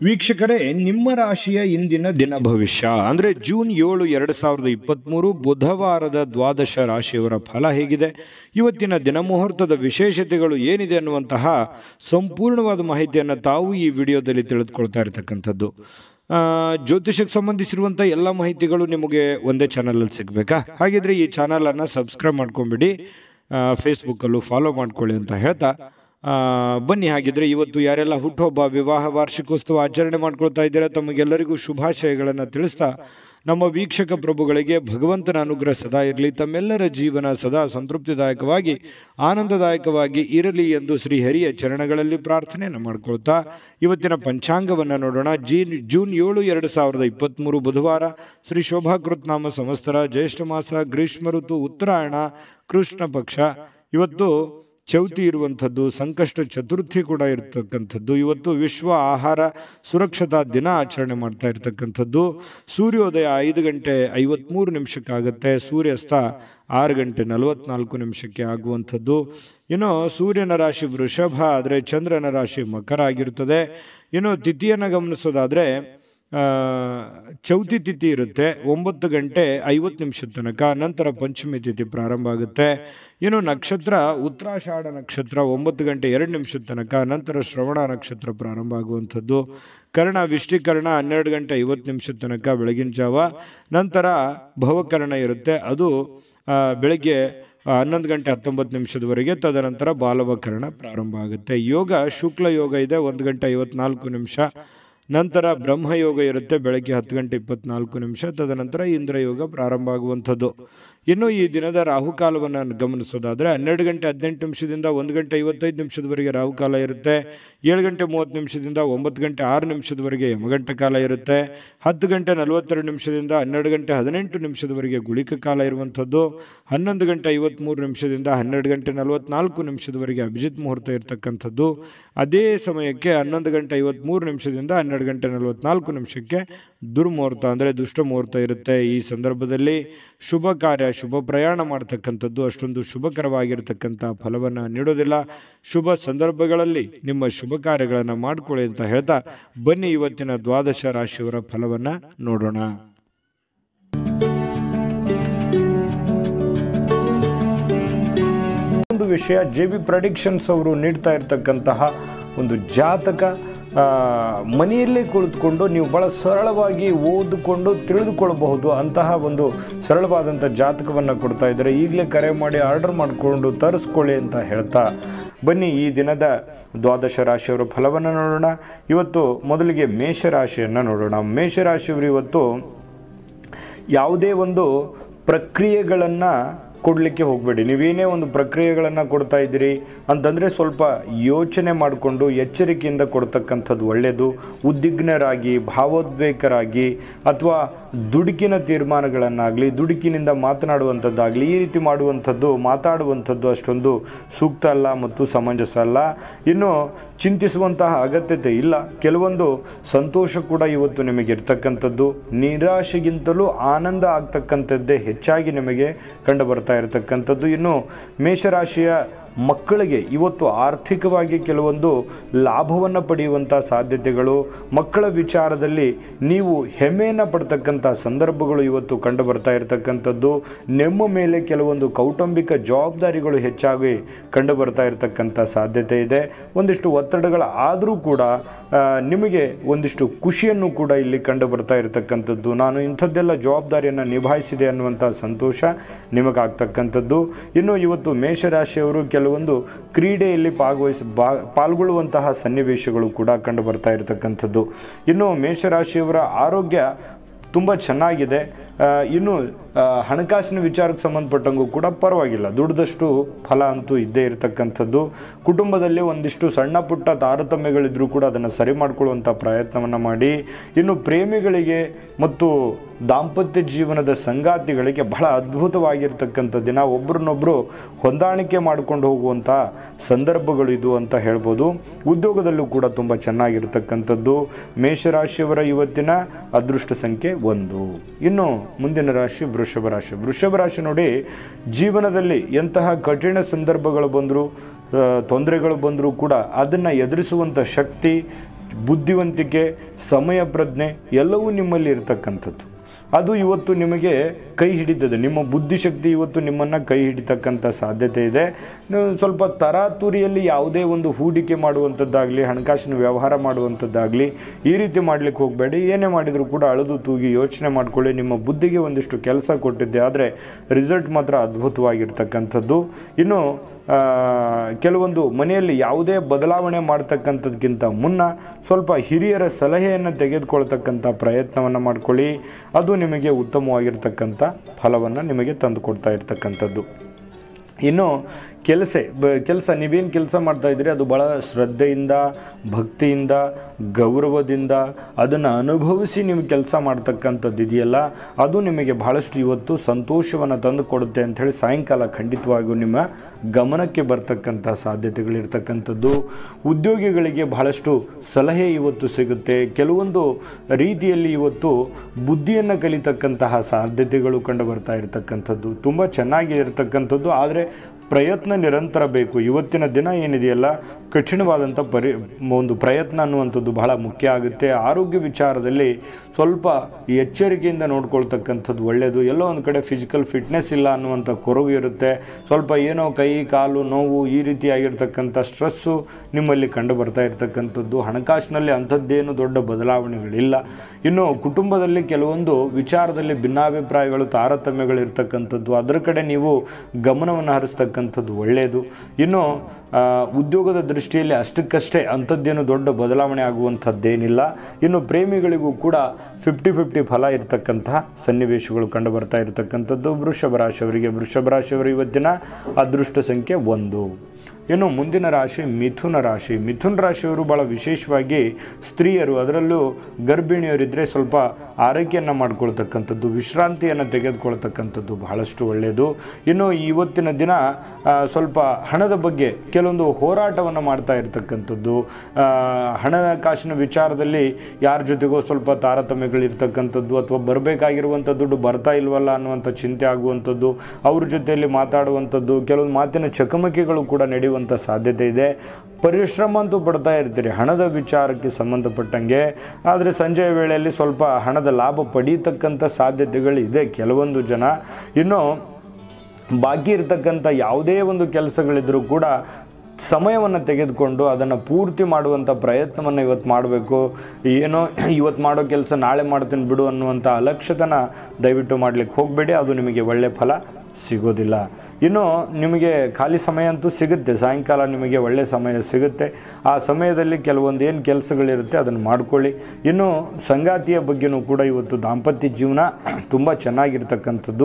ವೀಕ್ಷಕರೇ ನಿಮ್ಮ ರಾಶಿಯ ಇಂದಿನ ದಿನ ಭವಿಷ್ಯ ಅಂದರೆ ಜೂನ್ ಏಳು ಎರಡು ಸಾವಿರದ ಇಪ್ಪತ್ತ್ಮೂರು ಬುಧವಾರದ ದ್ವಾದಶ ರಾಶಿಯವರ ಫಲ ಹೇಗಿದೆ ಇವತ್ತಿನ ದಿನ ಮುಹೂರ್ತದ ವಿಶೇಷತೆಗಳು ಏನಿದೆ ಅನ್ನುವಂತಹ ಸಂಪೂರ್ಣವಾದ ಮಾಹಿತಿಯನ್ನು ತಾವು ಈ ವಿಡಿಯೋದಲ್ಲಿ ತಿಳಿದುಕೊಳ್ತಾ ಇರತಕ್ಕಂಥದ್ದು ಆ, ಜ್ಯೋತಿಷಕ್ಕೆ ಸಂಬಂಧಿಸಿರುವಂಥ ಎಲ್ಲ ಮಾಹಿತಿಗಳು ನಿಮಗೆ ಒಂದೇ ಚಾನಲಲ್ಲಿ ಸಿಗಬೇಕಾ ಹಾಗಿದ್ರೆ ಈ ಚಾನಲನ್ನು ಸಬ್ಸ್ಕ್ರೈಬ್ ಮಾಡ್ಕೊಂಬಿಡಿ ಫೇಸ್ಬುಕ್ಕಲ್ಲೂ ಫಾಲೋ ಮಾಡ್ಕೊಳ್ಳಿ ಅಂತ ಹೇಳ್ತಾ ಆ, ಬನ್ನಿ ಹಾಗಿದ್ರೆ ಇವತ್ತು ಯಾರೆಲ್ಲ ಹುಟ್ಟುಹಬ್ಬ ವಿವಾಹ ವಾರ್ಷಿಕೋತ್ಸವ ಆಚರಣೆ ಮಾಡ್ಕೊಳ್ತಾ ಇದ್ದೀರಾ ತಮಗೆಲ್ಲರಿಗೂ ಶುಭಾಶಯಗಳನ್ನು ತಿಳಿಸ್ತಾ ನಮ್ಮ ವೀಕ್ಷಕ ಪ್ರಭುಗಳಿಗೆ ಭಗವಂತನ ಅನುಗ್ರಹ ಸದಾ ಇರಲಿ ತಮ್ಮೆಲ್ಲರ ಜೀವನ ಸದಾ ಸಂತೃಪ್ತಿದಾಯಕವಾಗಿ ಆನಂದದಾಯಕವಾಗಿ ಇರಲಿ ಎಂದು ಶ್ರೀ ಹರಿಯ ಚರಣಗಳಲ್ಲಿ ಪ್ರಾರ್ಥನೆಯನ್ನು ಮಾಡ್ಕೊಳ್ತಾ ಇವತ್ತಿನ ಪಂಚಾಂಗವನ್ನು ನೋಡೋಣ ಜೀನ್ ಜೂನ್ ಏಳು ಎರಡು ಸಾವಿರದ ಇಪ್ಪತ್ತ್ಮೂರು ಬುಧವಾರ ಶ್ರೀ ಶೋಭಾಕೃತ್ ನಾಮ ಸಂವತ್ಸರ ಜ್ಯೇಷ್ಠ ಮಾಸ ಗ್ರೀಷ್ಮ ಋತು ಉತ್ತರಾಯಣ ಕೃಷ್ಣ ಪಕ್ಷ ಇವತ್ತು ಚೌತಿ ಇರುವಂಥದ್ದು ಸಂಕಷ್ಟ ಚತುರ್ಥಿ ಕೂಡ ಇರತಕ್ಕಂಥದ್ದು ಇವತ್ತು ವಿಶ್ವ ಆಹಾರ ಸುರಕ್ಷತಾ ದಿನ ಆಚರಣೆ ಮಾಡ್ತಾ ಇರತಕ್ಕಂಥದ್ದು ಸೂರ್ಯೋದಯ ಐದು ಗಂಟೆ ಐವತ್ತ್ಮೂರು ನಿಮಿಷಕ್ಕಾಗತ್ತೆ ಸೂರ್ಯಾಸ್ತ ಆರು ಗಂಟೆ ನಲವತ್ನಾಲ್ಕು ನಿಮಿಷಕ್ಕೆ ಆಗುವಂಥದ್ದು ಇನ್ನು ಸೂರ್ಯನ ರಾಶಿ ವೃಷಭ ಆದರೆ ಚಂದ್ರನ ರಾಶಿ ಮಕರ ಆಗಿರುತ್ತದೆ ಇನ್ನು ತಿಥಿಯನ್ನು ಗಮನಿಸೋದಾದರೆ ಆ, ಚೌತಿ ತಿಥಿ ಇರುತ್ತೆ ಒಂಬತ್ತು ಗಂಟೆ ಐವತ್ತು ನಿಮಿಷದ ತನಕ ನಂತರ ಪಂಚಮಿ ತಿಥಿ ಪ್ರಾರಂಭ ಆಗುತ್ತೆ ಇನ್ನು ನಕ್ಷತ್ರ ಉತ್ತರಾಷಾಢ ನಕ್ಷತ್ರ ಒಂಬತ್ತು ಗಂಟೆ ಎರಡು ನಿಮಿಷದ ತನಕ ನಂತರ ಶ್ರವಣ ನಕ್ಷತ್ರ ಪ್ರಾರಂಭ ಆಗುವಂಥದ್ದು ಕರ್ಣ ವಿಷ್ಟಿಕರ್ಣ ಹನ್ನೆರಡು ಗಂಟೆ ಐವತ್ತು ನಿಮಿಷದ ತನಕ ಬೆಳಗಿನ ಜಾವ ನಂತರ ಭವಕರ್ಣ ಇರುತ್ತೆ ಅದು ಆ, ಬೆಳಗ್ಗೆ ಆ, ಹನ್ನೊಂದು ಗಂಟೆ ಹತ್ತೊಂಬತ್ತು ನಿಮಿಷದವರೆಗೆ ತದನಂತರ ಬಾಲವಕರಣ ಪ್ರಾರಂಭ ಆಗುತ್ತೆ ಯೋಗ ಶುಕ್ಲ ಯೋಗ ಇದೆ ಒಂದು ಗಂಟೆ ಐವತ್ನಾಲ್ಕು ನಿಮಿಷ ನಂತರ ಬ್ರಹ್ಮಯೋಗ ಇರುತ್ತೆ ಬೆಳಗ್ಗೆ ಹತ್ತು ಗಂಟೆ ಇಪ್ಪತ್ನಾಲ್ಕು ನಿಮಿಷ ತದನಂತರ ಇಂದ್ರಯೋಗ ಪ್ರಾರಂಭ ಆಗುವಂಥದ್ದು ಇನ್ನು ಈ ದಿನದ ರಾಹುಕಾಲವನ್ನು ಗಮನಿಸೋದಾದರೆ ಹನ್ನೆರಡು ಗಂಟೆ ಹದಿನೆಂಟು ನಿಮಿಷದಿಂದ ಒಂದು ಗಂಟೆ ಐವತ್ತೈದು ನಿಮಿಷದವರೆಗೆ ರಾಹುಕಾಲ ಇರುತ್ತೆ ಏಳು ಗಂಟೆ ಮೂವತ್ತು ನಿಮಿಷದಿಂದ ಒಂಬತ್ತು ಗಂಟೆ ಆರು ನಿಮಿಷದವರೆಗೆ ಯಮಗಂಟ ಕಾಲ ಇರುತ್ತೆ ಹತ್ತು ಗಂಟೆ ನಲವತ್ತೆರಡು ನಿಮಿಷದಿಂದ ಹನ್ನೆರಡು ಗಂಟೆ ಹದಿನೆಂಟು ನಿಮಿಷದವರೆಗೆ ಗುಳಿಕ ಕಾಲ ಇರುವಂಥದ್ದು ಹನ್ನೊಂದು ಗಂಟೆ ಐವತ್ತ್ಮೂರು ನಿಮಿಷದಿಂದ ಹನ್ನೆರಡು ಗಂಟೆ ನಲವತ್ನಾಲ್ಕು ನಿಮಿಷದವರೆಗೆ ಅಭಿಜಿತ್ ಮುಹೂರ್ತ ಇರತಕ್ಕಂಥದ್ದು ಅದೇ ಸಮಯಕ್ಕೆ ಹನ್ನೊಂದು ಗಂಟೆ ಐವತ್ತ್ಮೂರು ನಿಮಿಷದಿಂದ ಹನ್ನೆರಡು ಗಂಟೆ ನಲವತ್ನಾಲ್ಕು ನಿಮಿಷಕ್ಕೆ ದುರ್ಮುಹೂರ್ತ ಅಂದರೆ ದುಷ್ಟ ಮುಹೂರ್ತ ಇರುತ್ತೆ ಈ ಸಂದರ್ಭದಲ್ಲಿ ಶುಭ ಕಾರ್ಯ ಶುಭ ಪ್ರಯಾಣ ಮಾಡ್ತಕ್ಕಂಥದ್ದು ಅಷ್ಟೊಂದು ಶುಭಕರವಾಗಿರ್ತಕ್ಕಂಥ ಫಲವನ್ನು ನೀಡೋದಿಲ್ಲ ಶುಭ ಸಂದರ್ಭಗಳಲ್ಲಿ ನಿಮ್ಮ ಶುಭ ಕಾರ್ಯಗಳನ್ನು ಮಾಡಿಕೊಳ್ಳಿ ಅಂತ ಹೇಳ್ತಾ ಬನ್ನಿ ಇವತ್ತಿನ ದ್ವಾದಶ ರಾಶಿಯವರ ಫಲವನ್ನು ನೋಡೋಣ ಒಂದು ವಿಷಯ ಜೆ ಬಿ ಪ್ರಡಿಕ್ಷನ್ಸ್ ಅವರು ನೀಡ್ತಾ ಇರತಕ್ಕಂತಹ ಒಂದು ಜಾತಕ ಆ, ಮನೆಯಲ್ಲೇ ಕುಳಿತುಕೊಂಡು ನೀವು ಭಾಳ ಸರಳವಾಗಿ ಓದಿಕೊಂಡು ತಿಳಿದುಕೊಳ್ಳಬಹುದು ಅಂತಹ ಒಂದು ಸರಳವಾದಂಥ ಜಾತಕವನ್ನು ಕೊಡ್ತಾ ಇದ್ದಾರೆ ಈಗಲೇ ಕರೆ ಮಾಡಿ ಆರ್ಡರ್ ಮಾಡಿಕೊಂಡು ತರಿಸ್ಕೊಳ್ಳಿ ಅಂತ ಹೇಳ್ತಾ ಬನ್ನಿ ಈ ದಿನದ ದ್ವಾದಶ ರಾಶಿಯವರ ಫಲವನ್ನು ನೋಡೋಣ ಇವತ್ತು ಮೊದಲಿಗೆ ಮೇಷರಾಶಿಯನ್ನು ನೋಡೋಣ ಮೇಷರಾಶಿಯವರು ಇವತ್ತು ಯಾವುದೇ ಒಂದು ಪ್ರಕ್ರಿಯೆಗಳನ್ನು ಕೊಡಲಿಕ್ಕೆ ಹೋಗಬೇಡಿ ನೀವೇನೇ ಒಂದು ಪ್ರಕ್ರಿಯೆಗಳನ್ನು ಕೊಡ್ತಾ ಇದ್ದೀರಿ ಅಂತಂದರೆ ಸ್ವಲ್ಪ ಯೋಚನೆ ಮಾಡಿಕೊಂಡು ಎಚ್ಚರಿಕೆಯಿಂದ ಕೊಡ್ತಕ್ಕಂಥದ್ದು ಒಳ್ಳೆಯದು ಉದ್ವಿಗ್ನರಾಗಿ ಭಾವೋದ್ವೇಗರಾಗಿ ಅಥವಾ ದುಡುಕಿನ ತೀರ್ಮಾನಗಳನ್ನಾಗಲಿ ದುಡುಕಿನಿಂದ ಮಾತನಾಡುವಂಥದ್ದಾಗಲಿ ಈ ರೀತಿ ಮಾಡುವಂಥದ್ದು ಮಾತಾಡುವಂಥದ್ದು ಅಷ್ಟೊಂದು ಸೂಕ್ತ ಅಲ್ಲ ಮತ್ತು ಸಮಂಜಸ ಅಲ್ಲ ಇನ್ನು ಚಿಂತಿಸುವಂತಹ ಅಗತ್ಯತೆ ಇಲ್ಲ ಕೆಲವೊಂದು ಸಂತೋಷ ಕೂಡ ಇವತ್ತು ನಿಮಗೆ ಇರ್ತಕ್ಕಂಥದ್ದು ನಿರಾಶೆಗಿಂತಲೂ ಆನಂದ ಆಗ್ತಕ್ಕಂಥದ್ದೇ ಹೆಚ್ಚಾಗಿ ನಿಮಗೆ ಕಂಡು ಬರ್ತಾ ಇರತಕ್ಕಂಥದ್ದು ಇನ್ನು ಮೇಷರಾಶಿಯ ಮಕ್ಕಳಿಗೆ ಇವತ್ತು ಆರ್ಥಿಕವಾಗಿ ಕೆಲವೊಂದು ಲಾಭವನ್ನು ಪಡೆಯುವಂಥ ಸಾಧ್ಯತೆಗಳು ಮಕ್ಕಳ ವಿಚಾರದಲ್ಲಿ ನೀವು ಹೆಮ್ಮೆಯನ್ನು ಪಡ್ತಕ್ಕಂಥ ಸಂದರ್ಭಗಳು ಇವತ್ತು ಕಂಡು ಬರ್ತಾ ಇರತಕ್ಕಂಥದ್ದು ನಿಮ್ಮ ಮೇಲೆ ಕೆಲವೊಂದು ಕೌಟುಂಬಿಕ ಜವಾಬ್ದಾರಿಗಳು ಹೆಚ್ಚಾಗಿ ಕಂಡು ಬರ್ತಾ ಇರತಕ್ಕಂಥ ಸಾಧ್ಯತೆ ಇದೆ ಒಂದಿಷ್ಟು ಒತ್ತಡಗಳ ಆದರೂ ಕೂಡ ಆ, ನಿಮಗೆ ಒಂದಿಷ್ಟು ಖುಷಿಯನ್ನು ಕೂಡ ಇಲ್ಲಿ ಕಂಡು ಬರ್ತಾ ಇರತಕ್ಕಂಥದ್ದು ನಾನು ಇಂಥದ್ದೆಲ್ಲ ಜವಾಬ್ದಾರಿಯನ್ನು ನಿಭಾಯಿಸಿದೆ ಅನ್ನುವಂಥ ಸಂತೋಷ ನಿಮಗಾಗ್ತಕ್ಕಂಥದ್ದು ಇನ್ನು ಇವತ್ತು ಮೇಷರಾಶಿಯವರು ಕೆಲವೊಂದು ಕ್ರೀಡೆಯಲ್ಲಿ ಭಾಗವಹಿಸಿ ಬಾ ಪಾಲ್ಗೊಳ್ಳುವಂತಹ ಸನ್ನಿವೇಶಗಳು ಕೂಡ ಕಂಡು ಬರ್ತಾ ಇರತಕ್ಕಂಥದ್ದು ಇನ್ನು ಮೇಷರಾಶಿಯವರ ಆರೋಗ್ಯ ತುಂಬ ಚೆನ್ನಾಗಿದೆ ಆ, ಇನ್ನು ಆ, ಹಣಕಾಸಿನ ವಿಚಾರಕ್ಕೆ ಸಂಬಂಧಪಟ್ಟಂಗೂ ಕೂಡ ಪರವಾಗಿಲ್ಲ ದುಡ್ದಷ್ಟು ಫಲ ಅಂತೂ ಇದ್ದೇ ಇರತಕ್ಕಂಥದ್ದು ಕುಟುಂಬದಲ್ಲಿ ಒಂದಿಷ್ಟು ಸಣ್ಣ ಪುಟ್ಟ ತಾರತಮ್ಯಗಳಿದ್ರೂ ಕೂಡ ಅದನ್ನು ಸರಿ ಮಾಡಿಕೊಳ್ಳುವಂಥ ಪ್ರಯತ್ನವನ್ನು ಮಾಡಿ ಇನ್ನು ಪ್ರೇಮಿಗಳಿಗೆ ಮತ್ತು ದಾಂಪತ್ಯ ಜೀವನದ ಸಂಗಾತಿಗಳಿಗೆ ಬಹಳ ಅದ್ಭುತವಾಗಿರ್ತಕ್ಕಂಥ ದಿನ ಒಬ್ರನ್ನೊಬ್ಬರು ಹೊಂದಾಣಿಕೆ ಮಾಡಿಕೊಂಡು ಹೋಗುವಂಥ ಸಂದರ್ಭಗಳು ಇದು ಅಂತ ಹೇಳ್ಬೋದು ಉದ್ಯೋಗದಲ್ಲೂ ಕೂಡ ತುಂಬ ಚೆನ್ನಾಗಿರ್ತಕ್ಕಂಥದ್ದು ಮೇಷರಾಶಿಯವರ ಇವತ್ತಿನ ಅದೃಷ್ಟ ಸಂಖ್ಯೆ ಒಂದು ಇನ್ನು ಮುಂದಿನ ರಾಶಿ ವೃಷಭ ರಾಶಿ ವೃಷಭ ರಾಶಿ ನೋಡಿ ಜೀವನದಲ್ಲಿ ಎಂತಹ ಕಠಿಣ ಸಂದರ್ಭಗಳು ಬಂದರೂ ತೊಂದರೆಗಳು ಬಂದರೂ ಕೂಡ ಅದನ್ನು ಎದುರಿಸುವಂಥ ಶಕ್ತಿ ಬುದ್ಧಿವಂತಿಕೆ ಸಮಯ ಪ್ರಜ್ಞೆ ಎಲ್ಲವೂ ನಿಮ್ಮಲ್ಲಿ ಇರತಕ್ಕಂಥದ್ದು ಅದು ಇವತ್ತು ನಿಮಗೆ ಕೈ ಹಿಡಿತದೆ ನಿಮ್ಮ ಬುದ್ಧಿಶಕ್ತಿ ಇವತ್ತು ನಿಮ್ಮನ್ನು ಕೈ ಹಿಡಿತಕ್ಕಂಥ ಸಾಧ್ಯತೆ ಇದೆ ನೀವು ಸ್ವಲ್ಪ ತರಾತುರಿಯಲ್ಲಿ ಯಾವುದೇ ಒಂದು ಹೂಡಿಕೆ ಮಾಡುವಂಥದ್ದಾಗಲಿ ಹಣಕಾಸಿನ ವ್ಯವಹಾರ ಮಾಡುವಂಥದ್ದಾಗಲಿ ಈ ರೀತಿ ಮಾಡಲಿಕ್ಕೆ ಹೋಗಬೇಡಿ ಏನೇ ಮಾಡಿದರೂ ಕೂಡ ಅಳೆದು ತೂಗಿ ಯೋಚನೆ ಮಾಡ್ಕೊಳ್ಳಿ ನಿಮ್ಮ ಬುದ್ಧಿಗೆ ಒಂದಿಷ್ಟು ಕೆಲಸ ಕೊಟ್ಟಿದ್ದೆ ಆದರೆ ರಿಸಲ್ಟ್ ಮಾತ್ರ ಅದ್ಭುತವಾಗಿರ್ತಕ್ಕಂಥದ್ದು ಇನ್ನು ಆ, ಕೆಲವೊಂದು ಮನೆಯಲ್ಲಿ ಯಾವುದೇ ಬದಲಾವಣೆ ಮಾಡ್ತಕ್ಕಂಥದ್ಕಿಂತ ಮುನ್ನ ಸ್ವಲ್ಪ ಹಿರಿಯರ ಸಲಹೆಯನ್ನು ತೆಗೆದುಕೊಳ್ತಕ್ಕಂಥ ಪ್ರಯತ್ನವನ್ನು ಮಾಡ್ಕೊಳ್ಳಿ ಅದು ನಿಮಗೆ ಉತ್ತಮವಾಗಿರ್ತಕ್ಕಂಥ ಫಲವನ್ನು ನಿಮಗೆ ತಂದುಕೊಡ್ತಾ ಇರ್ತಕ್ಕಂಥದ್ದು ಇನ್ನು ಕೆಲಸ ಬ ಕೆಲಸ ನೀವೇನು ಕೆಲಸ ಮಾಡ್ತಾ ಇದ್ದೀರಿ ಅದು ಭಾಳ ಶ್ರದ್ಧೆಯಿಂದ ಭಕ್ತಿಯಿಂದ ಗೌರವದಿಂದ ಅದನ್ನು ಅನುಭವಿಸಿ ನೀವು ಕೆಲಸ ಮಾಡ್ತಕ್ಕಂಥದ್ದು ಇದೆಯಲ್ಲ ಅದು ನಿಮಗೆ ಬಹಳಷ್ಟು ಇವತ್ತು ಸಂತೋಷವನ್ನು ತಂದು ಕೊಡುತ್ತೆ ಅಂಥೇಳಿ ಸಾಯಂಕಾಲ ಖಂಡಿತವಾಗಿಯೂ ನಿಮ್ಮ ಗಮನಕ್ಕೆ ಬರ್ತಕ್ಕಂಥ ಸಾಧ್ಯತೆಗಳಿರ್ತಕ್ಕಂಥದ್ದು ಉದ್ಯೋಗಿಗಳಿಗೆ ಬಹಳಷ್ಟು ಸಲಹೆ ಇವತ್ತು ಸಿಗುತ್ತೆ ಕೆಲವೊಂದು ರೀತಿಯಲ್ಲಿ ಇವತ್ತು ಬುದ್ಧಿಯನ್ನು ಕಲಿತಕ್ಕಂತಹ ಸಾಧ್ಯತೆಗಳು ಕಂಡು ಬರ್ತಾ ಇರತಕ್ಕಂಥದ್ದು ತುಂಬ ಚೆನ್ನಾಗಿ ಇರತಕ್ಕಂಥದ್ದು ಆದರೆ ಪ್ರಯತ್ನ ನಿರಂತರ ಬೇಕು ಇವತ್ತಿನ ದಿನ ಏನಿದೆಯಲ್ಲ ಕಠಿಣವಾದಂಥ ಪರಿ ಒಂದು ಪ್ರಯತ್ನ ಅನ್ನುವಂಥದ್ದು ಬಹಳ ಮುಖ್ಯ ಆಗುತ್ತೆ ಆರೋಗ್ಯ ವಿಚಾರದಲ್ಲಿ ಸ್ವಲ್ಪ ಎಚ್ಚರಿಕೆಯಿಂದ ನೋಡ್ಕೊಳ್ತಕ್ಕಂಥದ್ದು ಒಳ್ಳೆಯದು ಎಲ್ಲೋ ಒಂದು ಕಡೆ ಫಿಸಿಕಲ್ ಫಿಟ್ನೆಸ್ ಇಲ್ಲ ಅನ್ನುವಂಥ ಕೊರವು ಇರುತ್ತೆ ಸ್ವಲ್ಪ ಏನೋ ಕೈ ಕಾಲು ನೋವು ಈ ರೀತಿಯಾಗಿರ್ತಕ್ಕಂಥ ಸ್ಟ್ರೆಸ್ಸು ನಿಮ್ಮಲ್ಲಿ ಕಂಡು ಬರ್ತಾ ಇರತಕ್ಕಂಥದ್ದು ಹಣಕಾಸಿನಲ್ಲಿ ಅಂಥದ್ದೇನು ದೊಡ್ಡ ಬದಲಾವಣೆಗಳಿಲ್ಲ ಇನ್ನು ಕುಟುಂಬದಲ್ಲಿ ಕೆಲವೊಂದು ವಿಚಾರದಲ್ಲಿ ಭಿನ್ನಾಭಿಪ್ರಾಯಗಳು ತಾರತಮ್ಯಗಳು ಇರ್ತಕ್ಕಂಥದ್ದು ಅದರ ಕಡೆ ನೀವು ಗಮನವನ್ನು ಹರಿಸ್ತಕ್ಕಂಥದ್ದು ಒಳ್ಳೆಯದು ಇನ್ನು ಆ, ಉದ್ಯೋಗದ ದೃಷ್ಟಿಯಲ್ಲಿ ಅಷ್ಟಕ್ಕಷ್ಟೇ ಅಂಥದ್ದೇನು ದೊಡ್ಡ ಬದಲಾವಣೆ ಆಗುವಂಥದ್ದೇನಿಲ್ಲ ಇನ್ನು ಪ್ರೇಮಿಗಳಿಗೂ ಕೂಡ ಫಿಫ್ಟಿ ಫಿಫ್ಟಿ ಫಲ ಇರತಕ್ಕಂತಹ ಸನ್ನಿವೇಶಗಳು ಕಂಡು ಬರ್ತಾ ಇರತಕ್ಕಂಥದ್ದು ವೃಷಭ ರಾಶಿಯವರಿಗೆ ವೃಷಭ ರಾಶಿಯವರು ಇವತ್ತಿನ ಅದೃಷ್ಟ ಸಂಖ್ಯೆ ಒಂದು ಇನ್ನು ಮುಂದಿನ ರಾಶಿ ಮಿಥುನ ರಾಶಿ ಮಿಥುನ ರಾಶಿಯವರು ಭಾಳ ವಿಶೇಷವಾಗಿ ಸ್ತ್ರೀಯರು ಅದರಲ್ಲೂ ಗರ್ಭಿಣಿಯರಿದ್ದರೆ ಸ್ವಲ್ಪ ಆರೈಕೆಯನ್ನು ಮಾಡ್ಕೊಳ್ತಕ್ಕಂಥದ್ದು ವಿಶ್ರಾಂತಿಯನ್ನು ತೆಗೆದುಕೊಳ್ತಕ್ಕಂಥದ್ದು ಬಹಳಷ್ಟು ಒಳ್ಳೆಯದು ಇನ್ನು ಇವತ್ತಿನ ದಿನ ಆ, ಸ್ವಲ್ಪ ಹಣದ ಬಗ್ಗೆ ಕೆಲವೊಂದು ಹೋರಾಟವನ್ನು ಮಾಡ್ತಾ ಇರತಕ್ಕಂಥದ್ದು ಆ, ಹಣಕಾಸಿನ ವಿಚಾರದಲ್ಲಿ ಯಾರ ಜೊತೆಗೋ ಸ್ವಲ್ಪ ತಾರತಮ್ಯಗಳಿರ್ತಕ್ಕಂಥದ್ದು ಅಥವಾ ಬರಬೇಕಾಗಿರುವಂಥ ದುಡ್ಡು ಬರ್ತಾ ಇಲ್ವಲ್ಲ ಅನ್ನುವಂಥ ಚಿಂತೆ ಆಗುವಂಥದ್ದು ಅವ್ರ ಜೊತೆಯಲ್ಲಿ ಮಾತಾಡುವಂಥದ್ದು ಕೆಲವೊಂದು ಮಾತಿನ ಚಕಮಕಿಗಳು ಕೂಡ ನಡೆಯುವಂಥ ಸಾಧ್ಯತೆ ಇದೆ ಪರಿಶ್ರಮ ಅಂತೂ ಪಡ್ತಾ ಇರ್ತೀರಿ ಹಣದ ವಿಚಾರಕ್ಕೆ ಸಂಬಂಧಪಟ್ಟಂಗೆ ಆದರೆ ಸಂಜೆಯ ವೇಳೆಯಲ್ಲಿ ಸ್ವಲ್ಪ ಹಣದ ಲಾಭ ಪಡೀತಕ್ಕಂಥ ಸಾಧ್ಯತೆಗಳಿದೆ ಕೆಲವೊಂದು ಜನ ಇನ್ನು ಬಾಕಿ ಇರತಕ್ಕಂಥ ಯಾವುದೇ ಒಂದು ಕೆಲಸಗಳಿದ್ರೂ ಕೂಡ ಸಮಯವನ್ನು ತೆಗೆದುಕೊಂಡು ಅದನ್ನು ಪೂರ್ತಿ ಮಾಡುವಂಥ ಪ್ರಯತ್ನವನ್ನು ಇವತ್ತು ಮಾಡಬೇಕು ಏನೋ ಇವತ್ತು ಮಾಡೋ ಕೆಲಸ ನಾಳೆ ಮಾಡ್ತೀನಿ ಬಿಡು ಅನ್ನುವಂಥ ಅಲಕ್ಷ್ಯತನ ದಯವಿಟ್ಟು ಮಾಡಲಿಕ್ಕೆ ಹೋಗಬೇಡಿ ಅದು ನಿಮಗೆ ಒಳ್ಳೆಯ ಫಲ ಸಿಗೋದಿಲ್ಲ ಇನ್ನು ನಿಮಗೆ ಖಾಲಿ ಸಮಯ ಅಂತೂ ಸಿಗುತ್ತೆ ಸಾಯಂಕಾಲ ನಿಮಗೆ ಒಳ್ಳೆಯ ಸಮಯ ಸಿಗುತ್ತೆ ಆ ಸಮಯದಲ್ಲಿ ಕೆಲವೊಂದು ಏನು ಕೆಲಸಗಳಿರುತ್ತೆ ಅದನ್ನು ಮಾಡ್ಕೊಳ್ಳಿ ಇನ್ನು ಸಂಗಾತಿಯ ಬಗ್ಗೆನೂ ಕೂಡ ಇವತ್ತು ದಾಂಪತ್ಯ ಜೀವನ ತುಂಬ ಚೆನ್ನಾಗಿರ್ತಕ್ಕಂಥದ್ದು